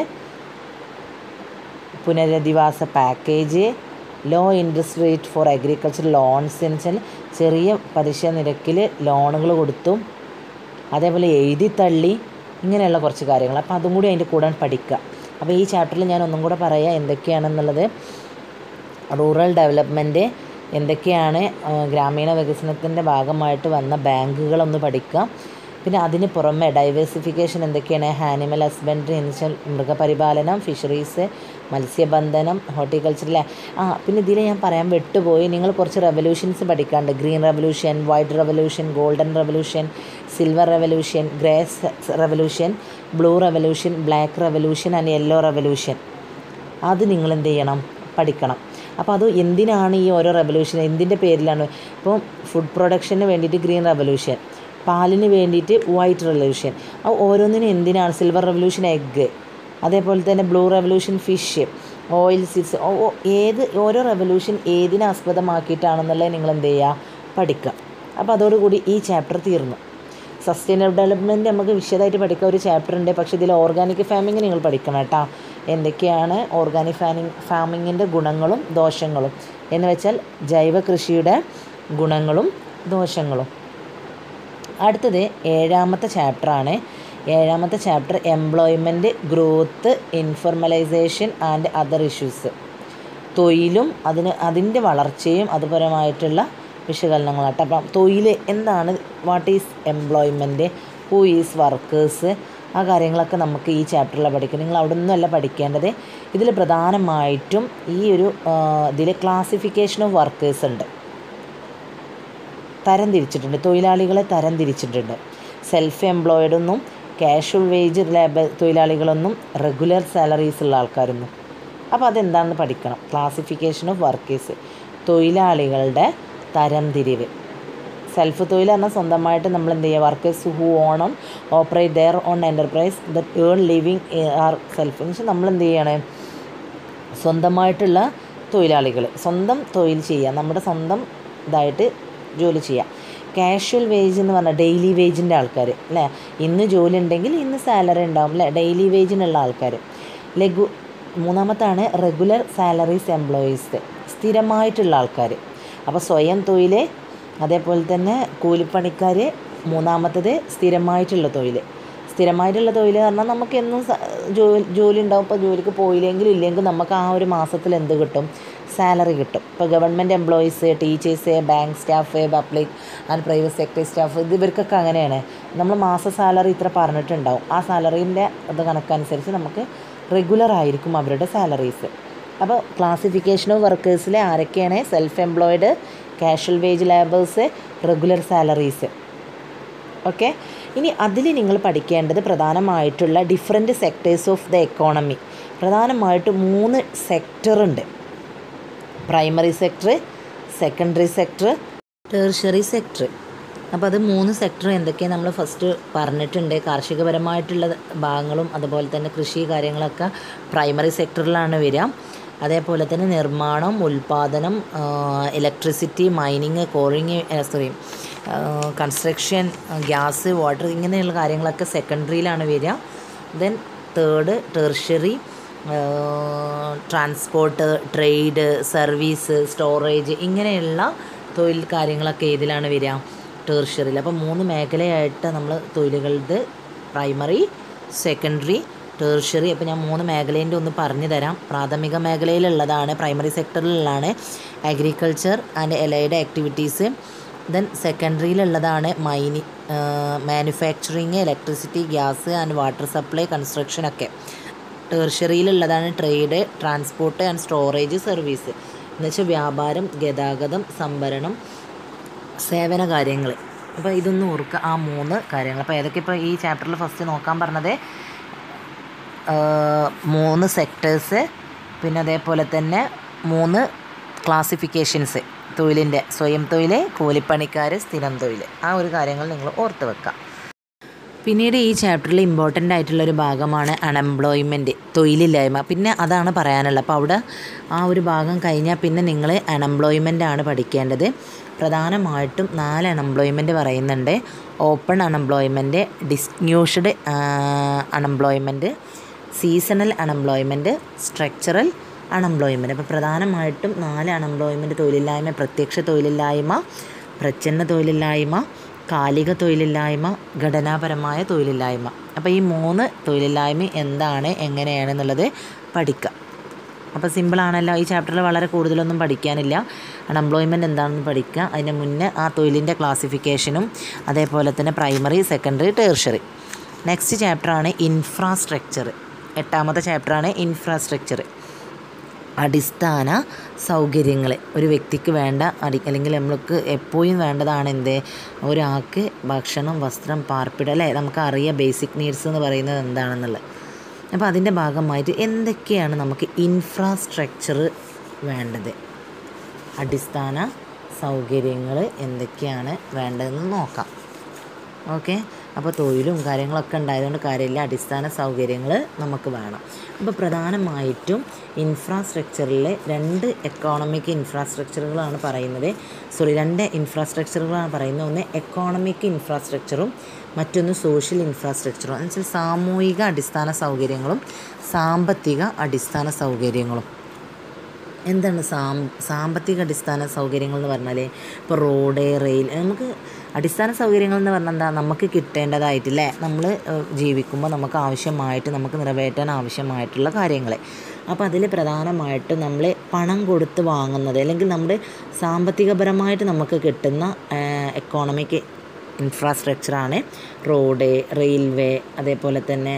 പുനരധിവാസ package low interest rate for agriculture loans എന്ന് വെച്ചാൽ ചെറിയ പലിശ നിരക്കിൽ ലോണുകൾ കൊടുത്തു അതേപോലെ എഴുതി തള്ളി ഇങ്ങനെയുള്ള കുറച്ച് കാര്യങ്ങൾ അപ്പോൾ അതും കൂടി അതിൻ്റെ കൂടെ പഠിക്കുക അപ്പോൾ ഈ ചാപ്റ്ററിൽ ഞാൻ ഒന്നും കൂടെ പറയാം എന്തൊക്കെയാണെന്നുള്ളത് റൂറൽ ഡെവലപ്മെൻറ്റ് എന്തൊക്കെയാണ് ഗ്രാമീണ വികസനത്തിൻ്റെ ഭാഗമായിട്ട് വന്ന ബാങ്കുകളൊന്ന് പഠിക്കുക പിന്നെ അതിന് പുറമെ ഡൈവേഴ്സിഫിക്കേഷൻ എന്തൊക്കെയാണ് ആനിമൽ ഹസ്ബൻഡറി എന്ന് വെച്ചാൽ മൃഗപരിപാലനം ഫിഷറീസ് മത്സ്യബന്ധനം ഹോർട്ടിക്കൾച്ചറിലെ ആ പിന്നെ ഇതിൽ ഞാൻ പറയാൻ വിട്ടുപോയി നിങ്ങൾ കുറച്ച് റെവല്യൂഷൻസ് പഠിക്കാണ്ട് green revolution white revolution golden revolution silver revolution grace revolution blue revolution black revolution and yellow revolution അത് നിങ്ങൾ എന്ത് ചെയ്യണം പഠിക്കണം അപ്പോൾ അത് എന്തിനാണ് ഈ ഓരോ റെവല്യൂഷൻ എന്തിൻ്റെ പേരിലാണ് ഇപ്പോൾ ഫുഡ് പ്രൊഡക്ഷന് വേണ്ടിയിട്ട് ഗ്രീൻ റെവല്യൂഷൻ പാലിന് വേണ്ടിയിട്ട് വൈറ്റ് റെവല്യൂഷൻ ആ ഓരോന്നിനും എന്തിനാണ് സിൽവർ റെവല്യൂഷൻ എഗ്ഗ് അതേപോലെ തന്നെ blue revolution fish oil seeds ഏത് ഓരോ റെവല്യൂഷൻ ഏതിനെ ആസ്പദമാക്കിയിട്ടാണെന്നുള്ളത് നിങ്ങൾ എന്ത് ചെയ്യുക പഠിക്കുക അപ്പോൾ അതോടുകൂടി ഈ ചാപ്റ്റർ തീർന്നു സസ്റ്റൈനബിൾ ഡെവലപ്മെൻറ്റ് നമുക്ക് വിശദമായിട്ട് പഠിക്കാൻ ഒരു ചാപ്റ്റർ ഉണ്ട് പക്ഷേ ഇതിൽ ഓർഗാനിക് ഫാമിംഗ് നിങ്ങൾ പഠിക്കണം കേട്ടോ എന്തൊക്കെയാണ് ഓർഗാനിക് ഫാമിംഗ് ഫാമിങ്ങിൻ്റെ ഗുണങ്ങളും ദോഷങ്ങളും എന്ന് വെച്ചാൽ ജൈവ കൃഷിയുടെ ഗുണങ്ങളും ദോഷങ്ങളും അടുത്തത് ഏഴാമത്തെ ചാപ്റ്ററാണ് ഏഴാമത്തെ chapter employment growth informalisation and other issues തൊഴിലും അതിന് അതിൻ്റെ വളർച്ചയും അതുപരമായിട്ടുള്ള വിശകലനങ്ങളാട്ടോ അപ്പം തൊഴിൽ എന്താണ് what is employment who is workers ആ കാര്യങ്ങളൊക്കെ നമുക്ക് ഈ ചാപ്റ്ററിൽ പഠിക്കും നിങ്ങൾ അവിടെ നിന്നല്ല പഠിക്കേണ്ടത് ഇതിൽ പ്രധാനമായിട്ടും ഈ ഒരു ഇതിൽ ക്ലാസിഫിക്കേഷൻ ഓഫ് വർക്കേഴ്സ് ഉണ്ട് തരം തിരിച്ചിട്ടുണ്ട് തൊഴിലാളികളെ തരം തിരിച്ചിട്ടുണ്ട് സെൽഫ് എംപ്ലോയിഡൊന്നും ക്യാഷ്വൽ വേജ് ലേബർ തൊഴിലാളികളൊന്നും റെഗുലർ സാലറീസ് ഉള്ള ആൾക്കാരൊന്നും അപ്പോൾ അതെന്താണെന്ന് പഠിക്കണം ക്ലാസിഫിക്കേഷൻ ഓഫ് വർക്കേഴ്സ് തൊഴിലാളികളുടെ തരംതിരിവ് സെൽഫ് തൊഴിൽ പറഞ്ഞാൽ സ്വന്തമായിട്ട് നമ്മൾ എന്ത് ചെയ്യുക workers who own own operate their own enterprise that earn living are self എന്ന് വെച്ചാൽ നമ്മൾ എന്ത് ചെയ്യണേ സ്വന്തമായിട്ടുള്ള തൊഴിലാളികൾ സ്വന്തം തൊഴിൽ ചെയ്യുക നമ്മുടെ സ്വന്തം ഇതായിട്ട് ജോലി ചെയ്യുക കാഷ്വൽ വേജ് എന്ന് പറഞ്ഞാൽ ഡെയിലി വേജിൻ്റെ ആൾക്കാർ അല്ലേ ഇന്ന് ജോലി ഉണ്ടെങ്കിൽ ഇന്ന് സാലറി ഉണ്ടാവും അല്ലേ ഡെയിലി വേജിനുള്ള ആൾക്കാർ ലഘു മൂന്നാമത്താണ് റെഗുലർ സാലറീസ് എംപ്ലോയീസ് സ്ഥിരമായിട്ടുള്ള ആൾക്കാർ അപ്പോൾ സ്വയം തൊഴിൽ അതേപോലെ തന്നെ കൂലിപ്പണിക്കാർ മൂന്നാമത്തത് സ്ഥിരമായിട്ടുള്ള തൊഴിൽ സ്ഥിരമായിട്ടുള്ള തൊഴിൽ പറഞ്ഞാൽ നമുക്ക് എന്നും ജോലി ജോലി ഉണ്ടാവും ഇപ്പോൾ ജോലിക്ക് പോയില്ലെങ്കിലും ഇല്ലെങ്കിൽ നമുക്ക് ആ ഒരു മാസത്തിൽ എന്ത് കിട്ടും സാലറി കിട്ടും ഇപ്പോൾ government employees teachers bank staff public and private sector staff ഇത് ഇവർക്കൊക്കെ അങ്ങനെയാണ് നമ്മൾ മാസ സാലറി ഇത്ര പറഞ്ഞിട്ടുണ്ടാവും ആ സാലറീൻ്റെ ഇത് കണക്കനുസരിച്ച് നമുക്ക് റെഗുലർ ആയിരിക്കും അവരുടെ സാലറീസ് അപ്പോൾ ക്ലാസിഫിക്കേഷൻ ഓഫ് വർക്കേഴ്സിൽ ആരൊക്കെയാണ് self employed casual wage labours regular salaries okay ഇനി അതിൽ നിങ്ങൾ പഠിക്കേണ്ടത് പ്രധാനമായിട്ടുള്ള different sectors of the economy പ്രധാനമായിട്ട് മൂന്ന് സെക്ടറുണ്ട് primary sector secondary sector tertiary sector അപ്പോൾ അത് മൂന്ന് സെക്ടർ എന്തൊക്കെയാണ് നമ്മൾ ഫസ്റ്റ് പറഞ്ഞിട്ടുണ്ട് കാർഷികപരമായിട്ടുള്ള ഭാഗങ്ങളും അതുപോലെ തന്നെ കൃഷി കാര്യങ്ങളൊക്കെ പ്രൈമറി സെക്ടറിലാണ് വരിക അതേപോലെ തന്നെ നിർമ്മാണം ഉൽപ്പാദനം electricity mining quarrying sorry construction gas water ഇങ്ങനെയുള്ള കാര്യങ്ങളൊക്കെ സെക്കൻഡറിയിലാണ് വരിക then third tertiary transport trade service storage ഇങ്ങനെയുള്ള തൊഴിൽ കാര്യങ്ങളൊക്കെ ഏതിലാണ് വരിക ടേർഷ്യറിയിൽ അപ്പോൾ മൂന്ന് മേഖലയായിട്ട് നമ്മൾ തൊഴിലുകളുടെ പ്രൈമറി സെക്കൻഡറി ടേർഷ്യറി അപ്പോൾ ഞാൻ മൂന്ന് മേഖലേൻ്റെ ഒന്ന് പറഞ്ഞു തരാം പ്രാഥമിക മേഖലയിലുള്ളതാണ് പ്രൈമറി സെക്ടറിലുള്ളതാണ് agriculture and allied activities then സെക്കൻഡറിയിലുള്ളതാണ് മൈനി manufacturing electricity gas and water supply construction ഒക്കെ ടേർഷ്യറിയിലുള്ളതാണ് trade transport and storage service എന്നുവെച്ചാൽ വ്യാപാരം ഗതാഗതം സംഭരണം സേവന കാര്യങ്ങൾ അപ്പോൾ ഇതൊന്നും ഓർക്കുക ആ മൂന്ന് കാര്യങ്ങൾ അപ്പോൾ ഏതൊക്കെ ഇപ്പോൾ ഈ ചാപ്റ്ററിൽ ഫസ്റ്റ് നോക്കാൻ പറഞ്ഞത് മൂന്ന് സെക്ടേഴ്സ് പിന്നെ അതേപോലെ തന്നെ മൂന്ന് ക്ലാസിഫിക്കേഷൻസ് തൊഴിലിൻ്റെ സ്വയം തൊഴിൽ കൂലിപ്പണിക്കാർ സ്ഥിരം തൊഴിൽ ആ ഒരു കാര്യങ്ങൾ നിങ്ങൾ ഓർത്ത് വെക്കുക പിന്നീട് ഈ ചാപ്റ്ററിൽ ഇമ്പോർട്ടൻ്റ് ആയിട്ടുള്ള ഒരു ഭാഗമാണ് അൺഎംപ്ലോയ്മെൻറ്റ് തൊഴിലില്ലായ്മ പിന്നെ അതാണ് പറയാനുള്ളത് അപ്പോൾ അവിടെ ആ ഒരു ഭാഗം കഴിഞ്ഞാൽ പിന്നെ നിങ്ങൾ അൺഎംപ്ലോയ്മെൻ്റ് ആണ് പഠിക്കേണ്ടത് പ്രധാനമായിട്ടും നാല് അൺഎംപ്ലോയ്മെൻറ്റ് പറയുന്നുണ്ട് open unemployment disguised unemployment seasonal unemployment structural unemployment അപ്പോൾ പ്രധാനമായിട്ടും നാല് അൺഎംപ്ലോയ്മെൻറ്റ് തൊഴിലില്ലായ്മ പ്രത്യക്ഷ തൊഴിലില്ലായ്മ പ്രച്ഛന്ന തൊഴിലില്ലായ്മ കാലിക തൊഴിലില്ലായ്മ ഘടനാപരമായ തൊഴിലില്ലായ്മ അപ്പോൾ ഈ മൂന്ന് തൊഴിലില്ലായ്മ എന്താണ് എങ്ങനെയാണെന്നുള്ളത് പഠിക്കുക അപ്പോൾ സിമ്പിളാണല്ലോ ഈ ചാപ്റ്ററിൽ വളരെ കൂടുതലൊന്നും പഠിക്കാനില്ല അൺഎംപ്ലോയ്മെൻറ്റ് എന്താണെന്ന് പഠിക്കുക അതിന് മുന്നേ ആ തൊഴിലിൻ്റെ ക്ലാസിഫിക്കേഷനും അതേപോലെ തന്നെ പ്രൈമറി സെക്കൻഡറി ടേർഷറി നെക്സ്റ്റ് ചാപ്റ്ററാണ് ഇൻഫ്രാസ്ട്രക്ചർ എട്ടാമത്തെ ചാപ്റ്ററാണ് ഇൻഫ്രാസ്ട്രക്ചർ അടിസ്ഥാന സൗകര്യങ്ങൾ ഒരു വ്യക്തിക്ക് വേണ്ട അടി അല്ലെങ്കിൽ നമ്മൾക്ക് എപ്പോഴും വേണ്ടതാണ് എന്ത് ഒരാൾക്ക് ഭക്ഷണം വസ്ത്രം പാർപ്പിടം അല്ലേ നമുക്കറിയാം ബേസിക് നീഡ്സ് എന്ന് പറയുന്നത് എന്താണെന്നുള്ളത് അപ്പോൾ അതിൻ്റെ ഭാഗമായിട്ട് എന്തൊക്കെയാണ് നമുക്ക് ഇൻഫ്രാസ്ട്രക്ചർ വേണ്ടത് അടിസ്ഥാന സൗകര്യങ്ങൾ എന്തൊക്കെയാണ് വേണ്ടതെന്ന് നോക്കാം ഓക്കെ അപ്പോൾ തൊഴിലും കാര്യങ്ങളൊക്കെ ഉണ്ടായതുകൊണ്ട് കാര്യമില്ല അടിസ്ഥാന സൗകര്യങ്ങൾ നമുക്ക് വേണം അപ്പോൾ പ്രധാനമായിട്ടും ഇൻഫ്രാസ്ട്രക്ചറിലെ രണ്ട് എക്കോണമിക് ഇൻഫ്രാസ്ട്രക്ചറുകളാണ് പറയുന്നത് സോറി രണ്ട് ഇൻഫ്രാസ്ട്രക്ചറുകളാണ് പറയുന്നത് ഒന്ന് എക്കോണമിക് ഇൻഫ്രാസ്ട്രക്ചറും മറ്റൊന്ന് സോഷ്യൽ ഇൻഫ്രാസ്ട്രക്ചറും എന്ന് വെച്ചാൽ സാമൂഹിക അടിസ്ഥാന സൗകര്യങ്ങളും സാമ്പത്തിക അടിസ്ഥാന സൗകര്യങ്ങളും എന്താണ് സാം സാമ്പത്തിക അടിസ്ഥാന സൗകര്യങ്ങൾ എന്ന് പറഞ്ഞാൽ ഇപ്പോൾ റോഡ് റെയിൽ നമുക്ക് അടിസ്ഥാന സൗകര്യങ്ങൾ എന്ന് പറഞ്ഞാൽ എന്താ നമുക്ക് കിട്ടേണ്ടതായിട്ടില്ലേ നമ്മൾ ജീവിക്കുമ്പോൾ നമുക്ക് ആവശ്യമായിട്ട് നമുക്ക് നിറവേറ്റാൻ ആവശ്യമായിട്ടുള്ള കാര്യങ്ങൾ അപ്പോൾ അതിൽ പ്രധാനമായിട്ട് നമ്മൾ പണം കൊടുത്ത് വാങ്ങുന്നത് അല്ലെങ്കിൽ നമ്മുടെ സാമ്പത്തികപരമായിട്ട് നമുക്ക് കിട്ടുന്ന എക്കോണമിക് ഇൻഫ്രാസ്ട്രക്ചറാണ് റോഡ് റെയിൽവേ അതേപോലെ തന്നെ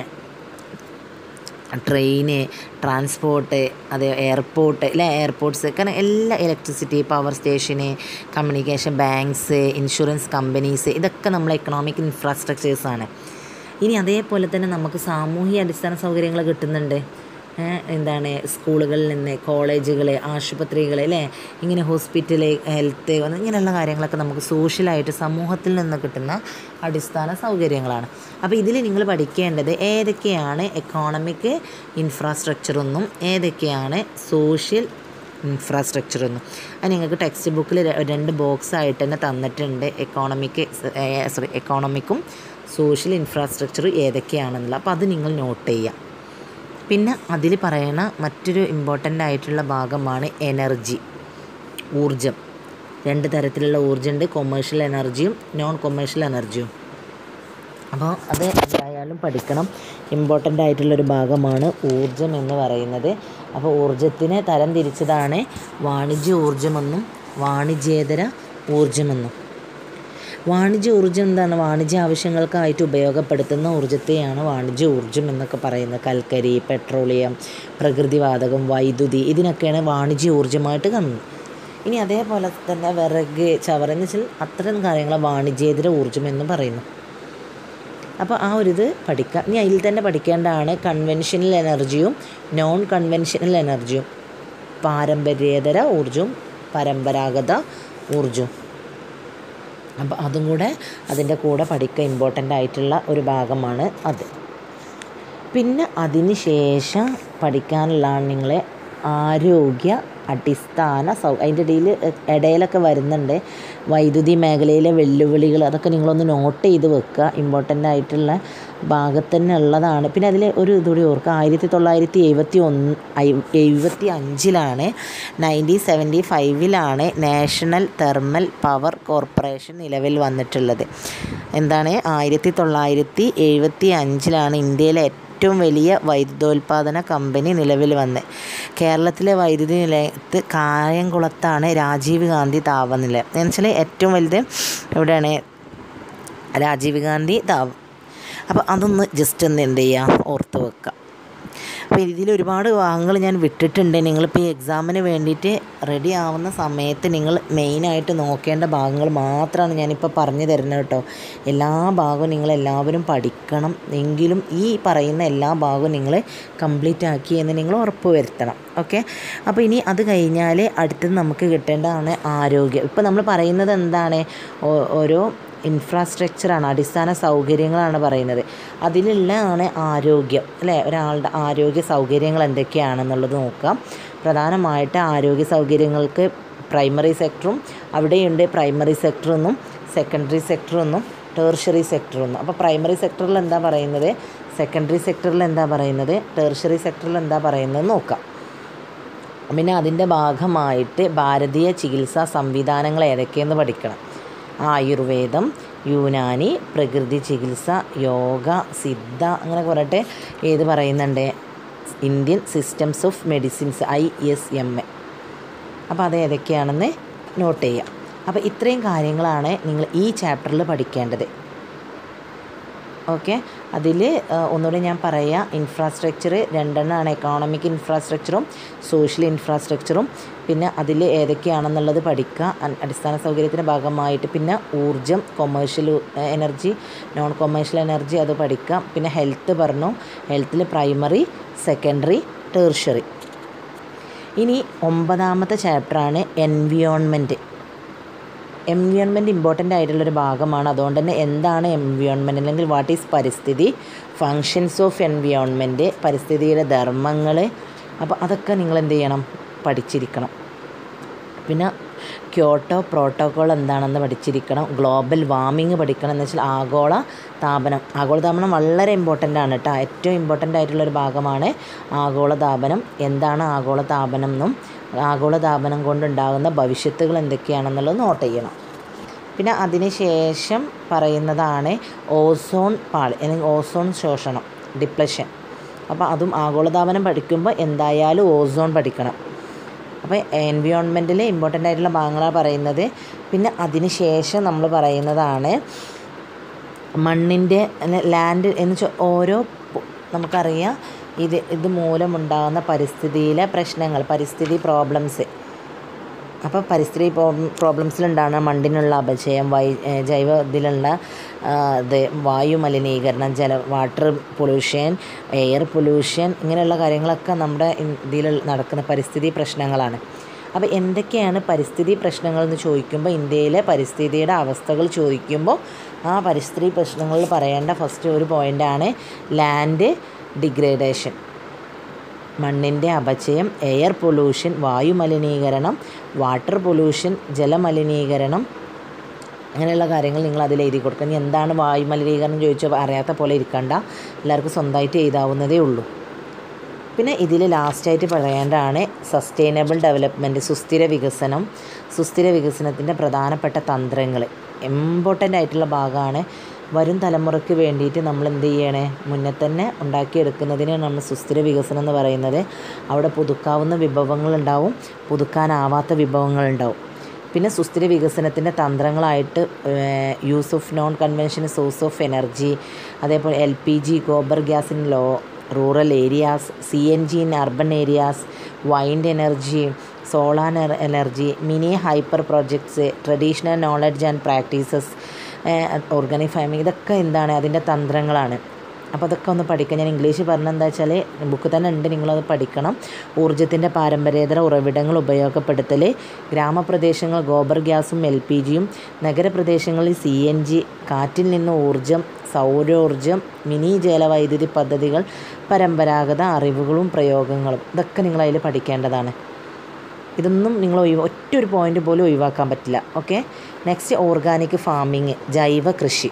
ട്രെയിന് ട്രാൻസ്പോർട്ട് അതേ എയർപോർട്ട് അല്ലെ എയർപോർട്ട്സ് കാരണം എല്ലാ electricity power station communication banks insurance companies ഇതൊക്കെ നമ്മൾ എക്കണോമിക് ഇൻഫ്രാസ്ട്രക്ചേഴ്സാണ് ഇനി അതേപോലെ തന്നെ നമുക്ക് സാമൂഹിക അടിസ്ഥാന സൗകര്യങ്ങൾ കിട്ടുന്നുണ്ട് എന്താണ് സ്കൂളുകളിൽ നിന്ന് കോളേജുകൾ ആശുപത്രികൾ അല്ലേ ഇങ്ങനെ ഹോസ്പിറ്റൽ ഹെൽത്ത് ഇങ്ങനെയുള്ള കാര്യങ്ങളൊക്കെ നമുക്ക് സോഷ്യലായിട്ട് സമൂഹത്തിൽ നിന്ന് കിട്ടുന്ന അടിസ്ഥാന സൗകര്യങ്ങളാണ് അപ്പോൾ ഇതിൽ നിങ്ങൾ പഠിക്കേണ്ടത് ഏതൊക്കെയാണ് എക്കോണമിക് ഇൻഫ്രാസ്ട്രക്ചർ എന്നും ഏതൊക്കെയാണ് സോഷ്യൽ ഇൻഫ്രാസ്ട്രക്ചർ എന്നും അത് നിങ്ങൾക്ക് ടെക്സ്റ്റ് ബുക്കിൽ രണ്ട് ബോക്സ് ആയിട്ട് തന്നെ തന്നിട്ടുണ്ട് എക്കോണമിക് സോറി എക്കോണമിക്കും സോഷ്യൽ ഇൻഫ്രാസ്ട്രക്ചർ ഏതൊക്കെയാണെന്നുള്ള അപ്പോൾ അത് നിങ്ങൾ നോട്ട് ചെയ്യുക പിന്നെ അതിൽ പറയുന്ന മറ്റൊരു ഇമ്പോർട്ടൻ്റ് ആയിട്ടുള്ള ഭാഗമാണ് എനർജി ഊർജം രണ്ട് തരത്തിലുള്ള ഊർജ്ജമുണ്ട് കൊമേഴ്ഷ്യൽ എനർജിയും നോൺ കൊമേഴ്ഷ്യൽ എനർജിയും അപ്പോൾ അത് എന്തായാലും എന്തായാലും പഠിക്കണം ഇമ്പോർട്ടൻ്റ് ആയിട്ടുള്ളൊരു ഭാഗമാണ് ഊർജം എന്ന് പറയുന്നത് അപ്പോൾ ഊർജത്തിനെ തരം തിരിച്ചതാണ് വാണിജ്യ ഊർജമെന്നും വാണിജ്യേതര ഊർജമെന്നും വാണിജ്യ ഊർജ്ജം എന്താണ് വാണിജ്യ ആവശ്യങ്ങൾക്കായിട്ട് ഉപയോഗപ്പെടുത്തുന്ന ഊർജ്ജത്തെയാണ് വാണിജ്യ ഊർജ്ജം എന്നൊക്കെ പറയുന്നത് കൽക്കരി പെട്രോളിയം പ്രകൃതിവാതകം വൈദ്യുതി ഇതിനൊക്കെയാണ് വാണിജ്യ ഊർജ്ജമായിട്ട് കാണുന്നത് ഇനി അതേപോലെ തന്നെ വിറക് ചവറ് എന്ന് വെച്ചാൽ അത്തരം കാര്യങ്ങളെ വാണിജ്യേതര ഊർജ്ജം എന്ന് പറയുന്നു അപ്പോൾ ആ ഒരു ഇത് പഠിക്കാം ഇനി അതിൽ തന്നെ പഠിക്കേണ്ടതാണ് കൺവെൻഷനൽ എനർജിയും നോൺ കൺവെൻഷനൽ എനർജിയും പാരമ്പര്യേതര ഊർജ്ജവും പരമ്പരാഗത ഊർജ്ജവും അപ്പോൾ അതും കൂടെ അതിൻ്റെ കൂടെ പഠിക്കുക ഇമ്പോർട്ടൻ്റ് ആയിട്ടുള്ള ഒരു ഭാഗമാണ് അത് പിന്നെ അതിന് ശേഷം പഠിക്കാനുള്ളതാണ് നിങ്ങളെ ആരോഗ്യ അടിസ്ഥാന സൗ അതിൻ്റെ ഇടയിൽ ഇടയിലൊക്കെ വരുന്നുണ്ട് വൈദ്യുതി മേഖലയിലെ വെല്ലുവിളികൾ അതൊക്കെ നിങ്ങളൊന്ന് നോട്ട് ചെയ്ത് വെക്കുക ഇമ്പോർട്ടൻ്റ് ആയിട്ടുള്ള ഭാഗത്ത് തന്നെ ഉള്ളതാണ് പിന്നെ അതിൽ ഒരു ഇതുകൂടി ഓർക്കുക ആയിരത്തി തൊള്ളായിരത്തി എഴുപത്തി ഒന്ന് എഴുപത്തി അഞ്ചിലാണ് നയൻറ്റീൻ സെവൻറ്റി ഫൈവിലാണ് നാഷണൽ തെർമൽ പവർ കോർപ്പറേഷൻ നിലവിൽ വന്നിട്ടുള്ളത് എന്താണ് ആയിരത്തി തൊള്ളായിരത്തി എഴുപത്തി അഞ്ചിലാണ് ഇന്ത്യയിലെ ഏറ്റവും വലിയ വൈദ്യുതോൽപാദന കമ്പനി നിലവിൽ വന്നത് കേരളത്തിലെ വൈദ്യുതി നിലയത്ത് കായംകുളത്താണ് രാജീവ് ഗാന്ധി താപനിലയം എന്ന് വെച്ചാൽ ഏറ്റവും വലുത് എവിടെയാണ് രാജീവ് ഗാന്ധി താപം അപ്പോൾ അതൊന്ന് ജസ്റ്റ് ഒന്ന് എന്ത് ചെയ്യുക ഓർത്ത് വെക്കുക അപ്പോൾ ഇതിൽ ഒരുപാട് ഭാഗങ്ങൾ ഞാൻ വിട്ടിട്ടുണ്ട് നിങ്ങളിപ്പോൾ ഈ എക്സാമിന് വേണ്ടിയിട്ട് റെഡി ആവുന്ന സമയത്ത് നിങ്ങൾ മെയിനായിട്ട് നോക്കേണ്ട ഭാഗങ്ങൾ മാത്രമാണ് ഞാനിപ്പോൾ പറഞ്ഞു തരുന്നത് കേട്ടോ എല്ലാ ഭാഗവും നിങ്ങൾ എല്ലാവരും പഠിക്കണം എങ്കിലും ഈ പറയുന്ന എല്ലാ ഭാഗവും നിങ്ങൾ കംപ്ലീറ്റ് ആക്കി എന്ന് നിങ്ങൾ ഉറപ്പ് വരുത്തണം ഓക്കെ അപ്പോൾ ഇനി അത് കഴിഞ്ഞാൽ അടുത്തത് നമുക്ക് കിട്ടേണ്ടതാണ് ആരോഗ്യം ഇപ്പോൾ നമ്മൾ പറയുന്നത് എന്താണ് ഓ- ഓരോ ഇൻഫ്രാസ്ട്രക്ചറാണ് അടിസ്ഥാന സൗകര്യങ്ങളാണ് പറയുന്നത് അതിലുള്ളതാണ് ആരോഗ്യം അല്ലേ ഒരാളുടെ ആരോഗ്യ സൗകര്യങ്ങൾ എന്തൊക്കെയാണെന്നുള്ളത് നോക്കാം പ്രധാനമായിട്ട് ആരോഗ്യ സൗകര്യങ്ങൾക്ക് പ്രൈമറി സെക്ടറും അവിടെയുണ്ട് പ്രൈമറി സെക്ടറെന്നും സെക്കൻഡറി സെക്ടറെന്നും ടേർഷറി സെക്ടറെന്നും അപ്പോൾ പ്രൈമറി സെക്ടറിൽ എന്താ പറയുന്നത് സെക്കൻഡറി സെക്ടറിൽ എന്താ പറയുന്നത് ടേർഷറി സെക്ടറിൽ എന്താ പറയുന്നത് നോക്കാം പിന്നെ അതിൻ്റെ ഭാഗമായിട്ട് ഭാരതീയ ചികിത്സാ സംവിധാനങ്ങൾ ഏതൊക്കെയെന്ന് പഠിക്കണം ആയുർവേദം യൂനാനി പ്രകൃതി ചികിത്സ യോഗ സിദ്ധ അങ്ങനെ പറഞ്ഞിട്ട് ഏത് പറയുന്നുണ്ട് Indian systems of medicines I S M A അപ്പോൾ അത് ഏതൊക്കെയാണെന്ന് നോട്ട് ചെയ്യാം അപ്പോൾ ഇത്രയും കാര്യങ്ങളാണ് നിങ്ങൾ ഈ ചാപ്റ്ററിൽ പഠിക്കേണ്ടത് ഓക്കെ അതിൽ ഒന്നുകൂടി ഞാൻ പറയാം ഇൻഫ്രാസ്ട്രക്ചർ രണ്ടെണ്ണമാണ് എക്കണോമിക് ഇൻഫ്രാസ്ട്രക്ചറും സോഷ്യൽ ഇൻഫ്രാസ്ട്രക്ചറും പിന്നെ അതിൽ ഏതൊക്കെയാണെന്നുള്ളത് പഠിക്കുക അ- അടിസ്ഥാന സൗകര്യത്തിൻ്റെ ഭാഗമായിട്ട് പിന്നെ ഊർജം commercial energy non commercial energy അത് പഠിക്കുക പിന്നെ ഹെൽത്ത് പറഞ്ഞു ഹെൽത്തിൽ പ്രൈമറി സെക്കൻഡറി ടേർഷറി ഇനി ഒമ്പതാമത്തെ ചാപ്റ്ററാണ് എൻവിയോൺമെൻറ്റ് എൻവിയോൺമെൻറ്റ് ഇമ്പോർട്ടൻ്റ് ആയിട്ടുള്ളൊരു ഭാഗമാണ് അതുകൊണ്ട് തന്നെ എന്താണ് എൻവിയോൺമെൻറ്റ് അല്ലെങ്കിൽ വാട്ട് ഈസ് പരിസ്ഥിതി ഫങ്ഷൻസ് ഓഫ് എൻവിയോൺമെൻറ്റ് പരിസ്ഥിതിയുടെ ധർമ്മങ്ങൾ അപ്പോൾ അതൊക്കെ നിങ്ങൾ എന്ത് ചെയ്യണം പഠിച്ചിരിക്കണം പിന്നെ ക്യോട്ടോ പ്രോട്ടോകോൾ എന്താണെന്ന് പഠിച്ചിരിക്കണം ഗ്ലോബൽ വാർമിംഗ് പഠിക്കണം എന്ന് വെച്ചാൽ ആഗോള താപനം ആഗോള താപനം വളരെ ഇമ്പോർട്ടൻ്റ് ആണ് കേട്ടോ ഏറ്റവും ഇമ്പോർട്ടൻ്റ് ആയിട്ടുള്ളൊരു ഭാഗമാണ് ആഗോള താപനം എന്താണ് ആഗോള താപനം എന്നും ആഗോള താപനം കൊണ്ടുണ്ടാകുന്ന ഭവിഷ്യത്തുകൾ എന്തൊക്കെയാണെന്നുള്ളത് നോട്ട് ചെയ്യണം പിന്നെ അതിന് ശേഷം പറയുന്നതാണ് ഓസോൺ പാളി അല്ലെങ്കിൽ ഓസോൺ ശോഷണം ഡിപ്ലഷൻ അപ്പോൾ അതും ആഗോളതാപനം പഠിക്കുമ്പോൾ എന്തായാലും ഓസോൺ പഠിക്കണം അപ്പോൾ എൻവിയോൺമെൻറ്റിൽ ഇമ്പോർട്ടൻ്റ് ആയിട്ടുള്ള ഭാഗങ്ങളാണ് പറയുന്നത് പിന്നെ അതിന് ശേഷം നമ്മൾ പറയുന്നതാണ് മണ്ണിൻ്റെ ലാൻഡ് എന്ന് വെച്ചാൽ ഓരോ പൊ- നമുക്കറിയാം ഇത് ഇത് മൂലമുണ്ടാകുന്ന പരിസ്ഥിതിയിലെ പ്രശ്നങ്ങൾ പരിസ്ഥിതി പ്രോബ്ലംസ് അപ്പോൾ പരിസ്ഥിതി പ്രോബ്ലംസിലുണ്ടാകുന്ന മണ്ണിനുള്ള അപചയം വൈ ഏ, ജൈവ ഇതിലുള്ള ആ, ഇത് വായു മലിനീകരണം ജല വാട്ടർ പൊല്യൂഷൻ എയർ പൊല്യൂഷൻ ഇങ്ങനെയുള്ള കാര്യങ്ങളൊക്കെ നമ്മുടെ ഇൻ- ഇതിൽ നടക്കുന്ന പരിസ്ഥിതി പ്രശ്നങ്ങളാണ് അപ്പോൾ എന്തൊക്കെയാണ് പരിസ്ഥിതി പ്രശ്നങ്ങൾ എന്ന് ചോദിക്കുമ്പോൾ ഇന്ത്യയിലെ പരിസ്ഥിതിയുടെ അവസ്ഥകൾ ചോദിക്കുമ്പോൾ ആ പരിസ്ഥിതി പ്രശ്നങ്ങളിൽ പറയേണ്ട ഫസ്റ്റ് ഒരു പോയിൻ്റാണ് ലാൻഡ് ഡിഗ്രേഡേഷൻ മണ്ണിൻ്റെ അപചയം എയർ പൊല്യൂഷൻ വായു മലിനീകരണം വാട്ടർ പൊല്യൂഷൻ ജലമലിനീകരണം അങ്ങനെയുള്ള കാര്യങ്ങൾ നിങ്ങൾ അതിൽ എഴുതി കൊടുക്കുക ഇനി എന്താണ് വായു മലിനീകരണം ചോദിച്ചാൽ അറിയാത്ത പോലെ ഇരിക്കണ്ട എല്ലാവർക്കും സ്വന്തമായിട്ട് എഴുതാവുന്നതേ ഉള്ളൂ പിന്നെ ഇതിൽ ലാസ്റ്റായിട്ട് പറയേണ്ടതാണ് സസ്റ്റൈനബിൾ ഡെവലപ്മെൻറ്റ് സുസ്ഥിര വികസനം സുസ്ഥിര വികസനത്തിൻ്റെ പ്രധാനപ്പെട്ട തന്ത്രങ്ങൾ ഇമ്പോർട്ടൻ്റ് ആയിട്ടുള്ള ഭാഗമാണ് വരും തലമുറയ്ക്ക് വേണ്ടിയിട്ട് നമ്മൾ എന്ത് ചെയ്യണേ മുന്നേ തന്നെ ഉണ്ടാക്കിയെടുക്കുന്നതിനാണ് നമ്മൾ സുസ്ഥിര വികസനം എന്ന് പറയുന്നത് അവിടെ പുതുക്കാവുന്ന വിഭവങ്ങളുണ്ടാവും പുതുക്കാനാവാത്ത വിഭവങ്ങളുണ്ടാവും പിന്നെ സുസ്ഥിര വികസനത്തിൻ്റെ തന്ത്രങ്ങളായിട്ട് use of non convention source of energy അതേപോലെ L P G gobar gas in low rural areas C N G in urban areas wind energy solar energy mini hyper projects traditional knowledge and practices organic farming ഇതൊക്കെ എന്താണ് അതിൻ്റെ തന്ത്രങ്ങളാണ് അപ്പോൾ അതൊക്കെ ഒന്ന് പഠിക്കാം ഞാൻ ഇംഗ്ലീഷ് പറഞ്ഞത് എന്താ വെച്ചാൽ ബുക്ക് തന്നെ ഉണ്ട് നിങ്ങളത് പഠിക്കണം ഊർജ്ജത്തിൻ്റെ പാരമ്പര്യേതര ഉറവിടങ്ങൾ ഉപയോഗപ്പെടുത്തൽ ഗ്രാമപ്രദേശങ്ങൾ ഗോബർ ഗ്യാസും എൽ പി ജിയും നഗരപ്രദേശങ്ങളിൽ സി എൻ ജി കാറ്റിൽ നിന്ന് ഊർജ്ജം സൗരോർജ്ജം മിനി ജലവൈദ്യുതി പദ്ധതികൾ പരമ്പരാഗത അറിവുകളും പ്രയോഗങ്ങളും ഇതൊക്കെ നിങ്ങൾ അതിൽ പഠിക്കേണ്ടതാണ് ഇതൊന്നും നിങ്ങൾ ഒഴിവ് ഒറ്റ ഒരു പോയിന്റ് പോലും ഒഴിവാക്കാൻ പറ്റില്ല ഓക്കെ നെക്സ്റ്റ് ഓർഗാനിക് ഫാമിങ് ജൈവ കൃഷി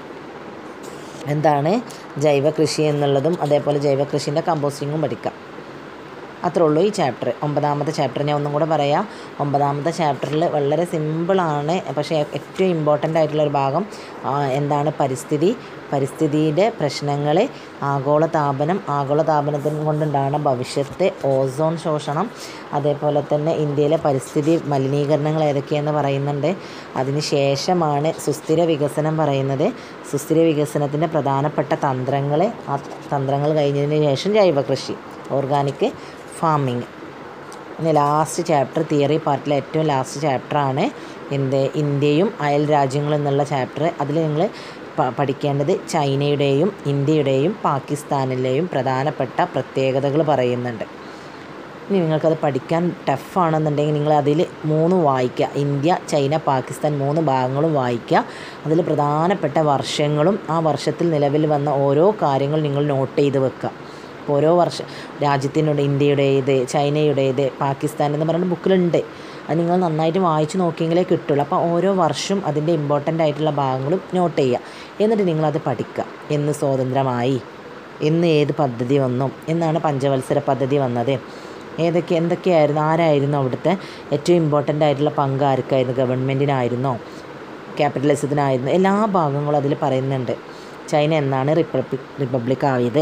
എന്താണ് ജൈവ കൃഷി എന്നുള്ളതും അതേപോലെ ജൈവ കൃഷിൻ്റെ കമ്പോസ്റ്റിങ്ങും പഠിക്കാം അത്രേ ഉള്ളൂ ഈ ചാപ്റ്റർ ഒമ്പതാമത്തെ ചാപ്റ്റർ ഞാൻ ഒന്നും കൂടെ പറയാം ഒമ്പതാമത്തെ ചാപ്റ്ററിൽ വളരെ സിമ്പിളാണ് പക്ഷേ ഏറ്റവും ഇമ്പോർട്ടൻ്റ് ആയിട്ടുള്ള ഒരു ഭാഗം ആ, എന്താണ് പരിസ്ഥിതി പരിസ്ഥിതിയുടെ പ്രശ്നങ്ങൾ ആഗോളതാപനം ആഗോളതാപനത്തിന് കൊണ്ടുണ്ടാകുന്ന ഭവിഷ്യത്ത് ഓസോൺ ശോഷണം അതേപോലെ തന്നെ ഇന്ത്യയിലെ പരിസ്ഥിതി മലിനീകരണങ്ങൾ ഏതൊക്കെയെന്ന് പറയുന്നുണ്ട് അതിന് ശേഷമാണ് സുസ്ഥിര വികസനം പറയുന്നത് സുസ്ഥിര വികസനത്തിൻ്റെ പ്രധാനപ്പെട്ട തന്ത്രങ്ങൾ ആ തന്ത്രങ്ങൾ കഴിഞ്ഞതിന് ശേഷം ജൈവ കൃഷി ഓർഗാനിക് ഫാമിങ് ഇനി ലാസ്റ്റ് ചാപ്റ്റർ തിയറി പാർട്ടിലെ ഏറ്റവും ലാസ്റ്റ് ചാപ്റ്ററാണ് എന്ത് ഇന്ത്യയും അയൽ രാജ്യങ്ങളും എന്നുള്ള ചാപ്റ്റർ അതിൽ നിങ്ങൾ പഠിക്കേണ്ടത് ചൈനയുടെയും ഇന്ത്യയുടെയും പാകിസ്ഥാനിലെയും പ്രധാനപ്പെട്ട പ്രത്യേകതകൾ പറയുന്നുണ്ട് ഇനി നിങ്ങൾക്കത് പഠിക്കാൻ ടഫാണെന്നുണ്ടെങ്കിൽ നിങ്ങൾ അതിൽ മൂന്ന് വായിക്കുക ഇന്ത്യ ചൈന പാകിസ്ഥാൻ മൂന്ന് ഭാഗങ്ങളും വായിക്കുക അതിൽ പ്രധാനപ്പെട്ട വർഷങ്ങളും ആ വർഷത്തിൽ നിലവിൽ വന്ന ഓരോ കാര്യങ്ങൾ നിങ്ങൾ നോട്ട് ചെയ്ത് വെക്കുക അപ്പോൾ ഓരോ വർഷം രാജ്യത്തിനുണ്ട് ഇന്ത്യയുടേത് ചൈനയുടേത് പാകിസ്ഥാൻ എന്ന് പറയുന്ന ബുക്കിലുണ്ട് അത് നിങ്ങൾ നന്നായിട്ട് വായിച്ച് നോക്കിയെങ്കിലേ കിട്ടുള്ളൂ അപ്പോൾ ഓരോ വർഷം അതിൻ്റെ ഇമ്പോർട്ടൻ്റ് ആയിട്ടുള്ള ഭാഗങ്ങളും നോട്ട് ചെയ്യുക എന്നിട്ട് നിങ്ങളത് പഠിക്കുക എന്ന് സ്വാതന്ത്ര്യമായി എന്ന് ഏത് പദ്ധതി വന്നു എന്നാണ് പഞ്ചവത്സര പദ്ധതി വന്നത് ഏതൊക്കെ എന്തൊക്കെയായിരുന്നു ആരായിരുന്നു അവിടുത്തെ ഏറ്റവും ഇമ്പോർട്ടൻ്റ് ആയിട്ടുള്ള പങ്ക് ആർക്കായിരുന്നു ഗവൺമെൻറ്റിനായിരുന്നോ ക്യാപിറ്റലിസത്തിനായിരുന്നു എല്ലാ ഭാഗങ്ങളും അതിൽ പറയുന്നുണ്ട് ചൈന എന്നാണ് റിപ്പബ്ലിക് റിപ്പബ്ലിക് ആയത്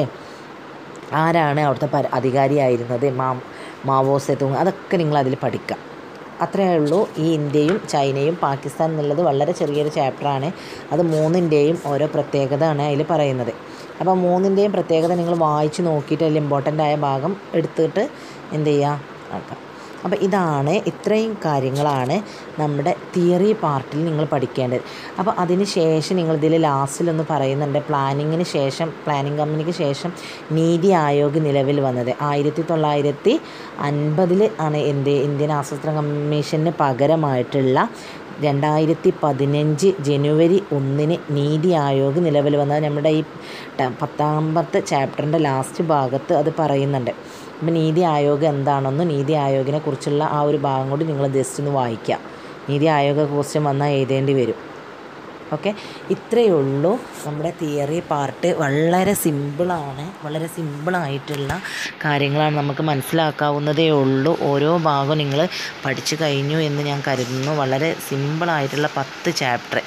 ആരാണ് അവിടുത്തെ പര അധികാരിയായിരുന്നത് മാ മാവോ സെതുങ് അതൊക്കെ നിങ്ങൾ അതിൽ പഠിക്കാം അത്രയേ ഉള്ളൂ ഈ ഇന്ത്യയും ചൈനയും പാകിസ്ഥാൻ എന്നുള്ളത് വളരെ ചെറിയൊരു ചാപ്റ്ററാണ് അത് മൂന്നിൻ്റെയും ഓരോ പ്രത്യേകത ആണ് അതിൽ പറയുന്നത് അപ്പോൾ മൂന്നിൻ്റെയും പ്രത്യേകത നിങ്ങൾ വായിച്ച് നോക്കിയിട്ട് അതിൽ ഇമ്പോർട്ടൻ്റ് ആയ ഭാഗം എടുത്തിട്ട് എന്ത് ചെയ്യുക ആക്കാം അപ്പോൾ ഇതാണ് ഇത്രയും കാര്യങ്ങളാണ് നമ്മുടെ തിയറി പാർട്ടിൽ നിങ്ങൾ പഠിക്കേണ്ടത് അപ്പോൾ അതിന് ശേഷം നിങ്ങൾ ഇതിൽ ലാസ്റ്റിലൊന്ന് പറയുന്നുണ്ട് പ്ലാനിങ്ങിന് ശേഷം പ്ലാനിങ് കമ്പനിക്ക് ശേഷം നീതി ആയോഗ് നിലവിൽ വന്നത് ആയിരത്തി തൊള്ളായിരത്തി അൻപതിൽ ആണ് എന്ത് ഇന്ത്യൻ ആസൂത്രണ കമ്മീഷന് പകരമായിട്ടുള്ള രണ്ടായിരത്തി പതിനഞ്ച് ജനുവരി ഒന്നിന് നീതി ആയോഗ് നിലവിൽ വന്നത് നമ്മുടെ ഈ ട- പത്താമത്തെ ചാപ്റ്ററിൻ്റെ ലാസ്റ്റ് ഭാഗത്ത് അത് പറയുന്നുണ്ട് അപ്പം നീതി ആയോഗ് എന്താണെന്നും നീതി ആയോഗിനെ കുറിച്ചുള്ള ആ ഒരു ഭാഗം കൂടി നിങ്ങൾ ജസ്റ്റ് ഒന്ന് വായിക്കുക നീതി ആയോഗ ക്വസ്റ്റ്യൻ വന്നാൽ എഴുതേണ്ടി വരും ഓക്കെ ഇത്രയേ ഉള്ളൂ നമ്മുടെ തിയറി പാർട്ട് വളരെ സിമ്പിളാണ് വളരെ സിമ്പിളായിട്ടുള്ള കാര്യങ്ങളാണ് നമുക്ക് മനസ്സിലാക്കാവുന്നതേ ഉള്ളൂ ഓരോ ഭാഗവും നിങ്ങൾ പഠിച്ചു കഴിഞ്ഞു എന്ന് ഞാൻ കരുതുന്നു വളരെ സിമ്പിളായിട്ടുള്ള പത്ത് ചാപ്റ്റർ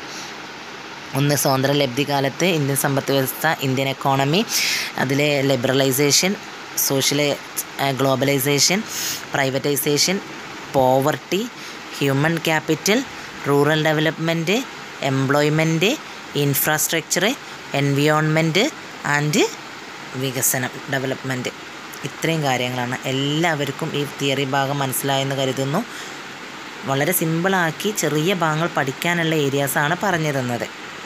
ഒന്ന് സ്വതന്ത്ര ലബ്ധി കാലത്ത് ഇന്ത്യൻ സമ്പദ് വ്യവസ്ഥ ഇന്ത്യൻ എക്കോണമി അതിലെ liberalisation social globalisation privatisation poverty human capital rural development employment infrastructure environment and വികസനം ഡെവലപ്മെൻറ്റ് ഇത്രയും കാര്യങ്ങളാണ് എല്ലാവർക്കും ഈ തിയറി ഭാഗം മനസ്സിലായെന്ന് കരുതുന്നു വളരെ സിമ്പിളാക്കി ചെറിയ ഭാഗങ്ങൾ പഠിക്കാനുള്ള ഏരിയാസാണ് പറഞ്ഞു തന്നത്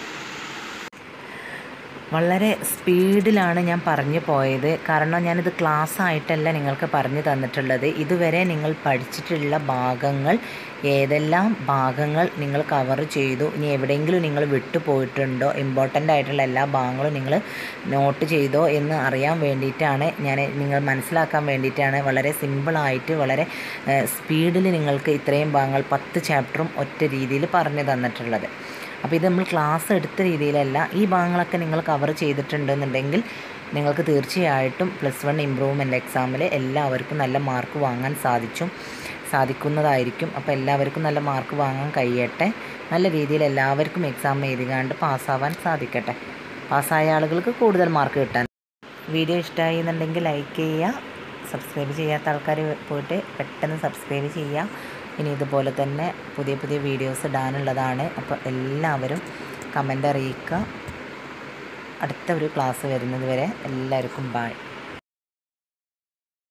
വളരെ സ്പീഡിലാണ് ഞാൻ പറഞ്ഞു പോയത് കാരണം ഞാനിത് ക്ലാസ് ആയിട്ടല്ല നിങ്ങൾക്ക് പറഞ്ഞു തന്നിട്ടുള്ളത് ഇതുവരെ നിങ്ങൾ പഠിച്ചിട്ടുള്ള ഭാഗങ്ങൾ ഏതെല്ലാം ഭാഗങ്ങൾ നിങ്ങൾ കവർ ചെയ്തു ഇനി എവിടെയെങ്കിലും നിങ്ങൾ വിട്ടുപോയിട്ടുണ്ടോ ഇമ്പോർട്ടൻ്റ് ആയിട്ടുള്ള എല്ലാ ഭാഗങ്ങളും നിങ്ങൾ നോട്ട് ചെയ്തോ എന്ന് അറിയാൻ വേണ്ടിയിട്ടാണ് ഞാൻ നിങ്ങൾ മനസ്സിലാക്കാൻ വേണ്ടിയിട്ടാണ് വളരെ സിമ്പിളായിട്ട് വളരെ സ്പീഡിൽ നിങ്ങൾക്ക് ഇത്രയും ഭാഗങ്ങൾ പത്ത് ചാപ്റ്ററും ഒറ്റ രീതിയിൽ പറഞ്ഞു തന്നിട്ടുള്ളത് അപ്പോൾ ഇത് നമ്മൾ ക്ലാസ് എടുത്ത രീതിയിലല്ല ഈ ഭാഗങ്ങളൊക്കെ നിങ്ങൾ കവർ ചെയ്തിട്ടുണ്ടെന്നുണ്ടെങ്കിൽ നിങ്ങൾക്ക് തീർച്ചയായിട്ടും പ്ലസ് വൺ ഇമ്പ്രൂവ്മെൻറ്റ് എക്സാമിൽ എല്ലാവർക്കും നല്ല മാർക്ക് വാങ്ങാൻ സാധിച്ചും സാധിക്കുന്നതായിരിക്കും അപ്പോൾ എല്ലാവർക്കും നല്ല മാർക്ക് വാങ്ങാൻ കഴിയട്ടെ നല്ല രീതിയിൽ എല്ലാവർക്കും എക്സാം എഴുതികാണ്ട് പാസ്സാവാൻ സാധിക്കട്ടെ പാസ്സായ ആളുകൾക്ക് കൂടുതൽ മാർക്ക് കിട്ടാൻ വീഡിയോ ഇഷ്ടമായി എന്നുണ്ടെങ്കിൽ ലൈക്ക് ചെയ്യുക സബ്സ്ക്രൈബ് ചെയ്യാത്ത ആൾക്കാർ പോയിട്ട് പെട്ടെന്ന് സബ്സ്ക്രൈബ് ചെയ്യുക ഇനി ഇതുപോലെ തന്നെ പുതിയ പുതിയ വീഡിയോസ് ഇടാനുള്ളതാണ് അപ്പോൾ എല്ലാവരും കമൻ്റ് അറിയിക്കുക അടുത്ത ഒരു ക്ലാസ് വരുന്നത് വരെ എല്ലാവർക്കും ബായ്